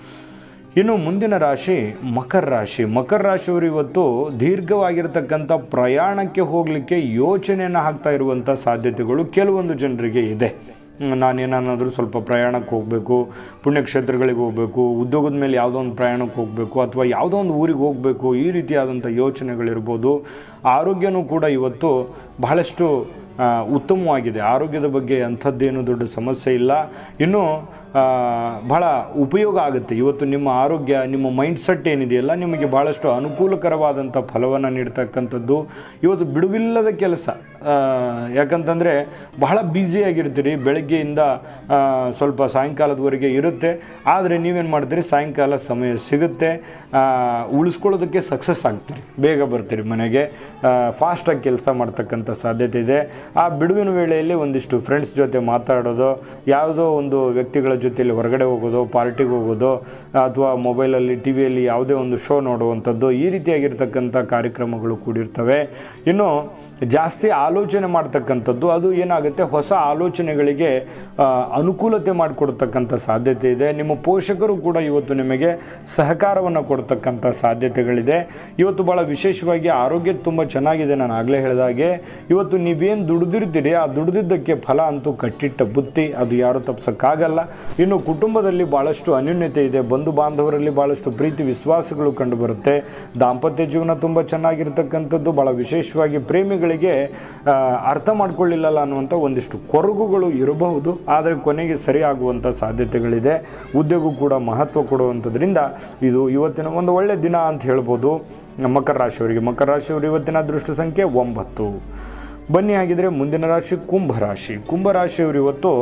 ಇನ್ನು ಮುಂದಿನ ರಾಶಿ ಮಕರ ರಾಶಿ ಮಕರ ರಾಶಿಯವರು ಇವತ್ತು ದೀರ್ಘವಾಗಿರತಕ್ಕಂಥ ಪ್ರಯಾಣಕ್ಕೆ ಹೋಗಲಿಕ್ಕೆ ಯೋಚನೆಯನ್ನು ಹಾಕ್ತಾ ಇರುವಂಥ ಸಾಧ್ಯತೆಗಳು ಕೆಲವೊಂದು ಜನರಿಗೆ ಇದೆ ಹ್ಮ್, ನಾನೇನಾದರೂ ಸ್ವಲ್ಪ ಪ್ರಯಾಣಕ್ಕೆ ಹೋಗಬೇಕು ಪುಣ್ಯಕ್ಷೇತ್ರಗಳಿಗೆ ಹೋಗಬೇಕು ಉದ್ಯೋಗದ ಮೇಲೆ ಯಾವುದೋ ಒಂದು ಪ್ರಯಾಣಕ್ಕೆ ಹೋಗಬೇಕು ಅಥವಾ ಯಾವುದೋ ಒಂದು ಊರಿಗೆ ಹೋಗಬೇಕು ಈ ರೀತಿಯಾದಂಥ ಯೋಚನೆಗಳಿರ್ಬೋದು ಆರೋಗ್ಯನೂ ಕೂಡ ಇವತ್ತು ಬಹಳಷ್ಟು ಆ, ಉತ್ತಮವಾಗಿದೆ ಆರೋಗ್ಯದ ಬಗ್ಗೆ ಅಂಥದ್ದೇನು ದೊಡ್ಡ ಸಮಸ್ಯೆ ಇಲ್ಲ ಇನ್ನು ಆ, ಬಹಳ ಉಪಯೋಗ ಆಗುತ್ತೆ ಇವತ್ತು ನಿಮ್ಮ ಆರೋಗ್ಯ ನಿಮ್ಮ ಮೈಂಡ್ಸೆಟ್ ಏನಿದೆಯಲ್ಲ ನಿಮಗೆ ಭಾಳಷ್ಟು ಅನುಕೂಲಕರವಾದಂಥ ಫಲವನ್ನು ನೀಡ್ತಕ್ಕಂಥದ್ದು ಇವತ್ತು ಬಿಡುವಿಲ್ಲದ ಕೆಲಸ ಆ, ಯಾಕಂತಂದರೆ ಬಹಳ ಬ್ಯುಸಿಯಾಗಿರ್ತೀರಿ ಬೆಳಗ್ಗೆಯಿಂದ ಆ, ಸ್ವಲ್ಪ ಸಾಯಂಕಾಲದವರೆಗೆ ಇರುತ್ತೆ ಆದರೆ ನೀವೇನು ಮಾಡ್ತೀರಿ ಸಾಯಂಕಾಲ ಸಮಯ ಸಿಗುತ್ತೆ ಆ, ಉಳಿಸ್ಕೊಳ್ಳೋದಕ್ಕೆ ಸಕ್ಸಸ್ ಆಗ್ತೀರಿ ಬೇಗ ಬರ್ತೀರಿ ಮನೆಗೆ ಫಾಸ್ಟಾಗಿ ಕೆಲಸ ಮಾಡ್ತಕ್ಕಂಥ ಸಾಧ್ಯತೆ ಇದೆ ಆ ಬಿಡುವಿನ ವೇಳೆಯಲ್ಲಿ ಒಂದಿಷ್ಟು ಫ್ರೆಂಡ್ಸ್ ಜೊತೆ ಮಾತಾಡೋದು ಯಾವುದೋ ಒಂದು ವ್ಯಕ್ತಿಗಳ ಜೊತೆಯಲ್ಲಿ ಹೊರಗಡೆ ಹೋಗೋದು ಪಾರ್ಟಿಗೆ ಹೋಗೋದು ಅಥವಾ ಮೊಬೈಲಲ್ಲಿ ಟಿ ವಿಯಲ್ಲಿ ಯಾವುದೇ ಒಂದು ಶೋ ನೋಡುವಂಥದ್ದು ಈ ರೀತಿಯಾಗಿರ್ತಕ್ಕಂಥ ಕಾರ್ಯಕ್ರಮಗಳು ಕೂಡಿರ್ತವೆ ಇನ್ನು ಜಾಸ್ತಿ ಆಲೋಚನೆ ಮಾಡ್ತಕ್ಕಂಥದ್ದು ಅದು ಏನಾಗುತ್ತೆ ಹೊಸ ಆಲೋಚನೆಗಳಿಗೆ ಆ, ಅನುಕೂಲತೆ ಮಾಡಿಕೊಡ್ತಕ್ಕಂಥ ಸಾಧ್ಯತೆ ಇದೆ ನಿಮ್ಮ ಪೋಷಕರು ಕೂಡ ಇವತ್ತು ನಿಮಗೆ ಸಹಕಾರವನ್ನು ಕೊಡ್ತಕ್ಕಂಥ ಸಾಧ್ಯತೆಗಳಿದೆ ಇವತ್ತು ಭಾಳ ವಿಶೇಷವಾಗಿ ಆರೋಗ್ಯ ತುಂಬ ಚೆನ್ನಾಗಿದೆ ನಾನು ಆಗಲೇ ಹೇಳಿದಾಗೆ ಇವತ್ತು ನೀವೇನು ದುಡಿದಿರ್ತೀರಿ ಆ ದುಡಿದಿದ್ದಕ್ಕೆ ಫಲ ಅಂತೂ ಕಟ್ಟಿಟ್ಟ ಬುತ್ತಿ ಅದು ಯಾರೂ ತಪ್ಸೋಕ್ಕಾಗಲ್ಲ ಇನ್ನು ಕುಟುಂಬದಲ್ಲಿ ಭಾಳಷ್ಟು ಅನ್ಯೂನ್ಯತೆ ಇದೆ ಬಂಧು ಬಾಂಧವರಲ್ಲಿ ಭಾಳಷ್ಟು ಪ್ರೀತಿ ವಿಶ್ವಾಸಗಳು ಕಂಡುಬರುತ್ತೆ ದಾಂಪತ್ಯ ಜೀವನ ತುಂಬ ಚೆನ್ನಾಗಿರ್ತಕ್ಕಂಥದ್ದು ಭಾಳ ವಿಶೇಷವಾಗಿ ಪ್ರೇಮಿಗಳಿಗೆ ಆ, ಅರ್ಥ ಮಾಡ್ಕೊಳ್ಳಿಲ್ಲಲ್ಲ ಅನ್ನುವಂಥ ಒಂದಿಷ್ಟು ಕೊರಗುಗಳು ಇರಬಹುದು ಆದರೆ ಕೊನೆಗೆ ಸರಿಯಾಗುವಂಥ ಸಾಧ್ಯತೆಗಳಿದೆ ಉದ್ಯೋಗ ಕೂಡ ಮಹತ್ವ ಕೊಡುವಂಥದ್ರಿಂದ ಇದು ಇವತ್ತಿನ ಒಂದು ಒಳ್ಳೆಯ ದಿನ ಅಂತ ಹೇಳ್ಬೋದು ಮಕರ ರಾಶಿಯವರಿಗೆ ಮಕರ ರಾಶಿಯವರು ಇವತ್ತಿನ ಅದೃಷ್ಟ ಸಂಖ್ಯೆ ಒಂಬತ್ತು ಬನ್ನಿ ಹಾಗಿದ್ರೆ ಮುಂದಿನ ರಾಶಿ ಕುಂಭ ರಾಶಿ ಕುಂಭ ರಾಶಿಯವರು ಇವತ್ತು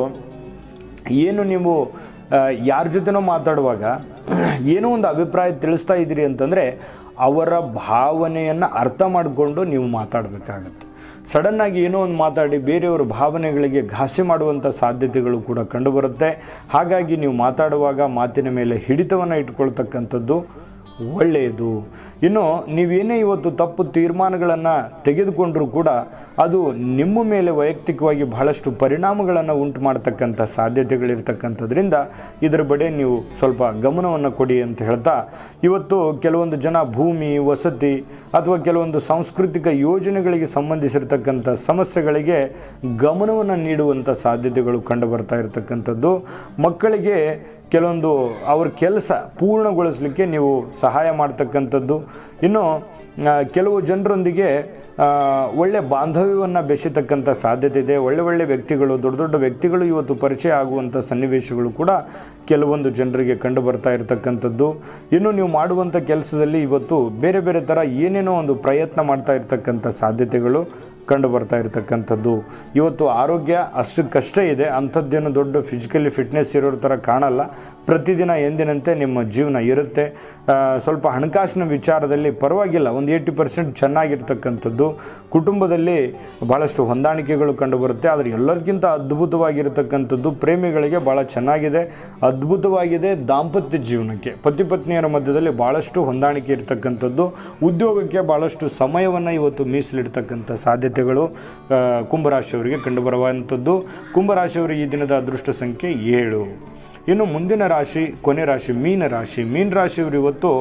ಏನು ನೀವು ಯಾರ ಜೊತೆನೋ ಮಾತಾಡುವಾಗ ಏನೋ ಒಂದು ಅಭಿಪ್ರಾಯ ತಿಳಿಸ್ತಾ ಇದ್ದೀರಿ ಅಂತಂದರೆ ಅವರ ಭಾವನೆಯನ್ನು ಅರ್ಥ ಮಾಡಿಕೊಂಡು ನೀವು ಮಾತಾಡಬೇಕಾಗತ್ತೆ ಸಡನ್ನಾಗಿ ಏನೋ ಒಂದು ಮಾತಾಡಿ ಬೇರೆಯವರ ಭಾವನೆಗಳಿಗೆ ಘಾಸಿ ಮಾಡುವಂಥ ಸಾಧ್ಯತೆಗಳು ಕೂಡ ಕಂಡುಬರುತ್ತೆ ಹಾಗಾಗಿ ನೀವು ಮಾತಾಡುವಾಗ ಮಾತಿನ ಮೇಲೆ ಹಿಡಿತವನ್ನು ಇಟ್ಕೊಳ್ತಕ್ಕಂಥದ್ದು ಒಳ್ಳೆಯದು ಇನ್ನು ನೀವೇನೇ ಇವತ್ತು ತಪ್ಪು ತೀರ್ಮಾನಗಳನ್ನು ತೆಗೆದುಕೊಂಡರೂ ಕೂಡ ಅದು ನಿಮ್ಮ ಮೇಲೆ ವೈಯಕ್ತಿಕವಾಗಿ ಬಹಳಷ್ಟು ಪರಿಣಾಮಗಳನ್ನು ಉಂಟು ಮಾಡ್ತಕ್ಕಂಥ ಸಾಧ್ಯತೆಗಳಿರ್ತಕ್ಕಂಥದ್ರಿಂದ ಇದರ ಬಡೆ ನೀವು ಸ್ವಲ್ಪ ಗಮನವನ್ನು ಕೊಡಿ ಅಂತ ಹೇಳ್ತಾ ಇವತ್ತು ಕೆಲವೊಂದು ಜನ ಭೂಮಿ ವಸತಿ ಅಥವಾ ಕೆಲವೊಂದು ಸಾಂಸ್ಕೃತಿಕ ಯೋಜನೆಗಳಿಗೆ ಸಂಬಂಧಿಸಿರ್ತಕ್ಕಂಥ ಸಮಸ್ಯೆಗಳಿಗೆ ಗಮನವನ್ನು ನೀಡುವಂಥ ಸಾಧ್ಯತೆಗಳು ಕಂಡು ಬರ್ತಾ ಇರತಕ್ಕಂಥದ್ದು ಮಕ್ಕಳಿಗೆ ಕೆಲವೊಂದು ಅವ್ರ ಕೆಲಸ ಪೂರ್ಣಗೊಳಿಸಲಿಕ್ಕೆ ನೀವು ಸಹಾಯ ಮಾಡ್ತಕ್ಕಂಥದ್ದು ಇನ್ನು ಆ, ಕೆಲವು ಜನರೊಂದಿಗೆ ಆ, ಒಳ್ಳೆ ಬಾಂಧವ್ಯವನ್ನು ಬೆಸೆತಕ್ಕಂಥ ಸಾಧ್ಯತೆ ಇದೆ ಒಳ್ಳೆ ಒಳ್ಳೆ ವ್ಯಕ್ತಿಗಳು ದೊಡ್ಡ ದೊಡ್ಡ ವ್ಯಕ್ತಿಗಳು ಇವತ್ತು ಪರಿಚಯ ಆಗುವಂಥ ಸನ್ನಿವೇಶಗಳು ಕೂಡ ಕೆಲವೊಂದು ಜನರಿಗೆ ಕಂಡು ಬರ್ತಾ ಇರತಕ್ಕಂಥದ್ದು ಇನ್ನು ನೀವು ಮಾಡುವಂಥ ಕೆಲಸದಲ್ಲಿ ಇವತ್ತು ಬೇರೆ ಬೇರೆ ಥರ ಏನೇನೋ ಒಂದು ಪ್ರಯತ್ನ ಮಾಡ್ತಾ ಇರ್ತಕ್ಕಂಥ ಸಾಧ್ಯತೆಗಳು ಕಂಡು ಬರ್ತಾ ಇರತಕ್ಕಂಥದ್ದು ಇವತ್ತು ಆರೋಗ್ಯ ಅಷ್ಟಕ್ಕಷ್ಟೇ ಇದೆ ಅಂಥದ್ದೇನು ದೊಡ್ಡ ಫಿಸಿಕಲಿ ಫಿಟ್ನೆಸ್ ಇರೋರ ಥರ ಕಾಣಲ್ಲ ಪ್ರತಿದಿನ ಎಂದಿನಂತೆ ನಿಮ್ಮ ಜೀವನ ಇರುತ್ತೆ ಆ, ಸ್ವಲ್ಪ ಹಣಕಾಸಿನ ವಿಚಾರದಲ್ಲಿ ಪರವಾಗಿಲ್ಲ ಒಂದು ಏಯ್ಟಿ ಪರ್ಸೆಂಟ್ ಚೆನ್ನಾಗಿರ್ತಕ್ಕಂಥದ್ದು ಕುಟುಂಬದಲ್ಲಿ ಭಾಳಷ್ಟು ಹೊಂದಾಣಿಕೆಗಳು ಕಂಡುಬರುತ್ತೆ ಆದರೆ ಎಲ್ಲರಿಗಿಂತ ಅದ್ಭುತವಾಗಿರತಕ್ಕಂಥದ್ದು ಪ್ರೇಮಿಗಳಿಗೆ ಭಾಳ ಚೆನ್ನಾಗಿದೆ ಅದ್ಭುತವಾಗಿದೆ ದಾಂಪತ್ಯ ಜೀವನಕ್ಕೆ ಪತಿ ಪತ್ನಿಯರ ಮಧ್ಯದಲ್ಲಿ ಭಾಳಷ್ಟು ಹೊಂದಾಣಿಕೆ ಇರತಕ್ಕಂಥದ್ದು ಉದ್ಯೋಗಕ್ಕೆ ಭಾಳಷ್ಟು ಸಮಯವನ್ನು ಇವತ್ತು ಮೀಸಲಿಡ್ತಕ್ಕಂಥ ಸಾಧ್ಯತೆಗಳು ಆ, ಕುಂಭರಾಶಿಯವರಿಗೆ ಕಂಡುಬರುವಂಥದ್ದು ಕುಂಭರಾಶಿಯವರಿಗೆ ಈ ದಿನದ ಅದೃಷ್ಟ ಸಂಖ್ಯೆ ಏಳು ಇನ್ನು ಮುಂದಿನ ರಾಶಿ ಕೊನೆ ರಾಶಿ ಮೀನ ರಾಶಿ ಮೀನ ರಾಶಿಯವರು ಇವತ್ತು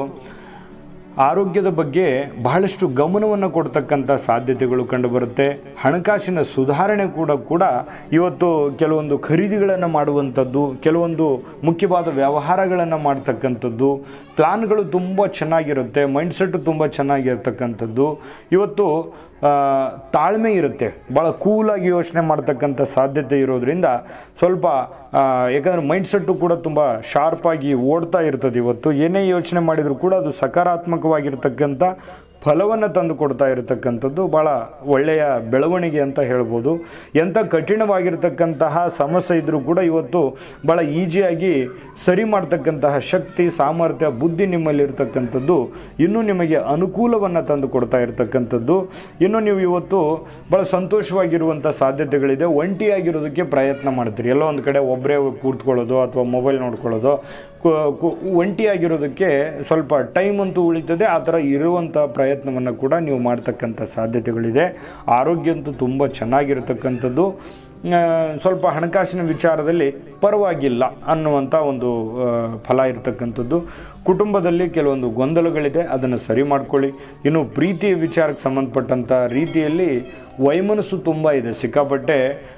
ಆರೋಗ್ಯದ ಬಗ್ಗೆ ಬಹಳಷ್ಟು ಗಮನವನ್ನು ಕೊಡ್ತಕ್ಕಂಥ ಸಾಧ್ಯತೆಗಳು ಕಂಡುಬರುತ್ತೆ ಹಣಕಾಸಿನ ಸುಧಾರಣೆ ಕೂಡ ಕೂಡ ಇವತ್ತು ಕೆಲವೊಂದು ಖರೀದಿಗಳನ್ನು ಮಾಡುವಂಥದ್ದು ಕೆಲವೊಂದು ಮುಖ್ಯವಾದ ವ್ಯವಹಾರಗಳನ್ನು ಮಾಡ್ತಕ್ಕಂಥದ್ದು ಪ್ಲಾನ್ಗಳು ತುಂಬ ಚೆನ್ನಾಗಿರುತ್ತೆ ಮೈಂಡ್ಸೆಟ್ ತುಂಬ ಚೆನ್ನಾಗಿರ್ತಕ್ಕಂಥದ್ದು ಇವತ್ತು ಆ, ತಾಳ್ಮೆ ಇರುತ್ತೆ ಭಾಳ ಕೂಲಾಗಿ ಯೋಚನೆ ಮಾಡ್ತಕ್ಕಂಥ ಸಾಧ್ಯತೆ ಇರೋದ್ರಿಂದ ಸ್ವಲ್ಪ ಆ, ಯಾಕಂದರೆ ಮೈಂಡ್ಸೆಟ್ಟು ಕೂಡ ತುಂಬ ಶಾರ್ಪಾಗಿ ಓಡ್ತಾ ಇರ್ತದೆ ಇವತ್ತು ಏನೇ ಯೋಚನೆ ಮಾಡಿದರೂ ಕೂಡ ಅದು ಸಕಾರಾತ್ಮಕವಾಗಿರ್ತಕ್ಕಂಥ ಫಲವನ್ನು ತಂದು ಕೊಡ್ತಾ ಇರತಕ್ಕಂಥದ್ದು ಭಾಳ ಒಳ್ಳೆಯ ಬೆಳವಣಿಗೆ ಅಂತ ಹೇಳ್ಬೋದು ಎಂಥ ಕಠಿಣವಾಗಿರ್ತಕ್ಕಂತಹ ಸಮಸ್ಯೆ ಇದ್ದರೂ ಕೂಡ ಇವತ್ತು ಭಾಳ ಈಸಿಯಾಗಿ ಸರಿ ಮಾಡ್ತಕ್ಕಂತಹ ಶಕ್ತಿ ಸಾಮರ್ಥ್ಯ ಬುದ್ಧಿ ನಿಮ್ಮಲ್ಲಿರ್ತಕ್ಕಂಥದ್ದು ಇನ್ನೂ ನಿಮಗೆ ಅನುಕೂಲವನ್ನು ತಂದು ಕೊಡ್ತಾ ಇರತಕ್ಕಂಥದ್ದು ಇನ್ನು ನೀವು ಇವತ್ತು ಭಾಳ ಸಂತೋಷವಾಗಿರುವಂಥ ಸಾಧ್ಯತೆಗಳಿದೆ ಒಂಟಿಯಾಗಿರೋದಕ್ಕೆ ಪ್ರಯತ್ನ ಮಾಡ್ತೀರಿ ಎಲ್ಲೋ ಒಂದು ಕಡೆ ಒಬ್ಬರೇ ಕೂತ್ಕೊಳ್ಳೋದು ಅಥವಾ ಮೊಬೈಲ್ ನೋಡ್ಕೊಳ್ಳೋದು ಕು- ಕು- ಒಂಟಿಯಾಗಿರೋದಕ್ಕೆ ಸ್ವಲ್ಪ ಟೈಮ್ ಅಂತೂ ಉಳಿತದೆ ಆ ಥರ ಇರುವಂಥ ಪ್ರಯತ್ನವನ್ನು ಕೂಡ ನೀವು ಮಾಡ್ತಕ್ಕಂಥ ಸಾಧ್ಯತೆಗಳಿದೆ ಆರೋಗ್ಯ ಅಂತೂ ತುಂಬ ಚೆನ್ನಾಗಿರತಕ್ಕಂಥದ್ದು ಆ, ಸ್ವಲ್ಪ ಹಣಕಾಸಿನ ವಿಚಾರದಲ್ಲಿ ಪರವಾಗಿಲ್ಲ ಅನ್ನುವಂಥ ಒಂದು ಆ, ಫಲ ಇರತಕ್ಕಂಥದ್ದು ಕುಟುಂಬದಲ್ಲಿ ಕೆಲವೊಂದು ಗೊಂದಲಗಳಿದೆ ಅದನ್ನು ಸರಿ ಮಾಡ್ಕೊಳ್ಳಿ ಇನ್ನು ಪ್ರೀತಿಯ ವಿಚಾರಕ್ಕೆ ಸಂಬಂಧಪಟ್ಟಂಥ ರೀತಿಯಲ್ಲಿ ವೈಮನಸ್ಸು ತುಂಬ ಇದೆ ಸಿಕ್ಕಾಪಟ್ಟೆ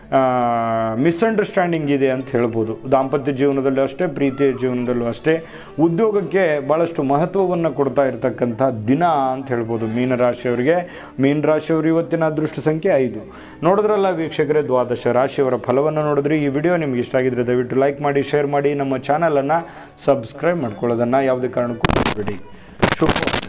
ಮಿಸ್ಅಂಡರ್ಸ್ಟ್ಯಾಂಡಿಂಗ್ ಇದೆ ಅಂತ ಹೇಳ್ಬೋದು ದಾಂಪತ್ಯ ಜೀವನದಲ್ಲೂ ಅಷ್ಟೇ ಪ್ರೀತಿಯ ಜೀವನದಲ್ಲೂ ಅಷ್ಟೇ ಉದ್ಯೋಗಕ್ಕೆ ಭಾಳಷ್ಟು ಮಹತ್ವವನ್ನು ಕೊಡ್ತಾ ಇರತಕ್ಕಂಥ ದಿನ ಅಂತ ಹೇಳ್ಬೋದು ಮೀನರಾಶಿಯವರಿಗೆ ಮೀನರಾಶಿಯವರು ಇವತ್ತಿನ ಅದೃಷ್ಟ ಸಂಖ್ಯೆ ಐದು ನೋಡಿದ್ರಲ್ಲ ವೀಕ್ಷಕರೇ ದ್ವಾದಶ ರಾಶಿಯವರ ಫಲವನ್ನು ನೋಡಿದ್ರಿ ಈ ವಿಡಿಯೋ ನಿಮ್ಗೆ ಇಷ್ಟ ಆಗಿದ್ರೆ ದಯವಿಟ್ಟು ಲೈಕ್ ಮಾಡಿ ಶೇರ್ ಮಾಡಿ ನಮ್ಮ ಚಾನಲನ್ನು ಸಬ್ಸ್ಕ್ರೈಬ್ ಮಾಡ್ಕೊಳ್ಳೋದನ್ನು ಯಾವುದೇ ಕಾರಣಕ್ಕೂ ಬಿಡಿ ಶುಭ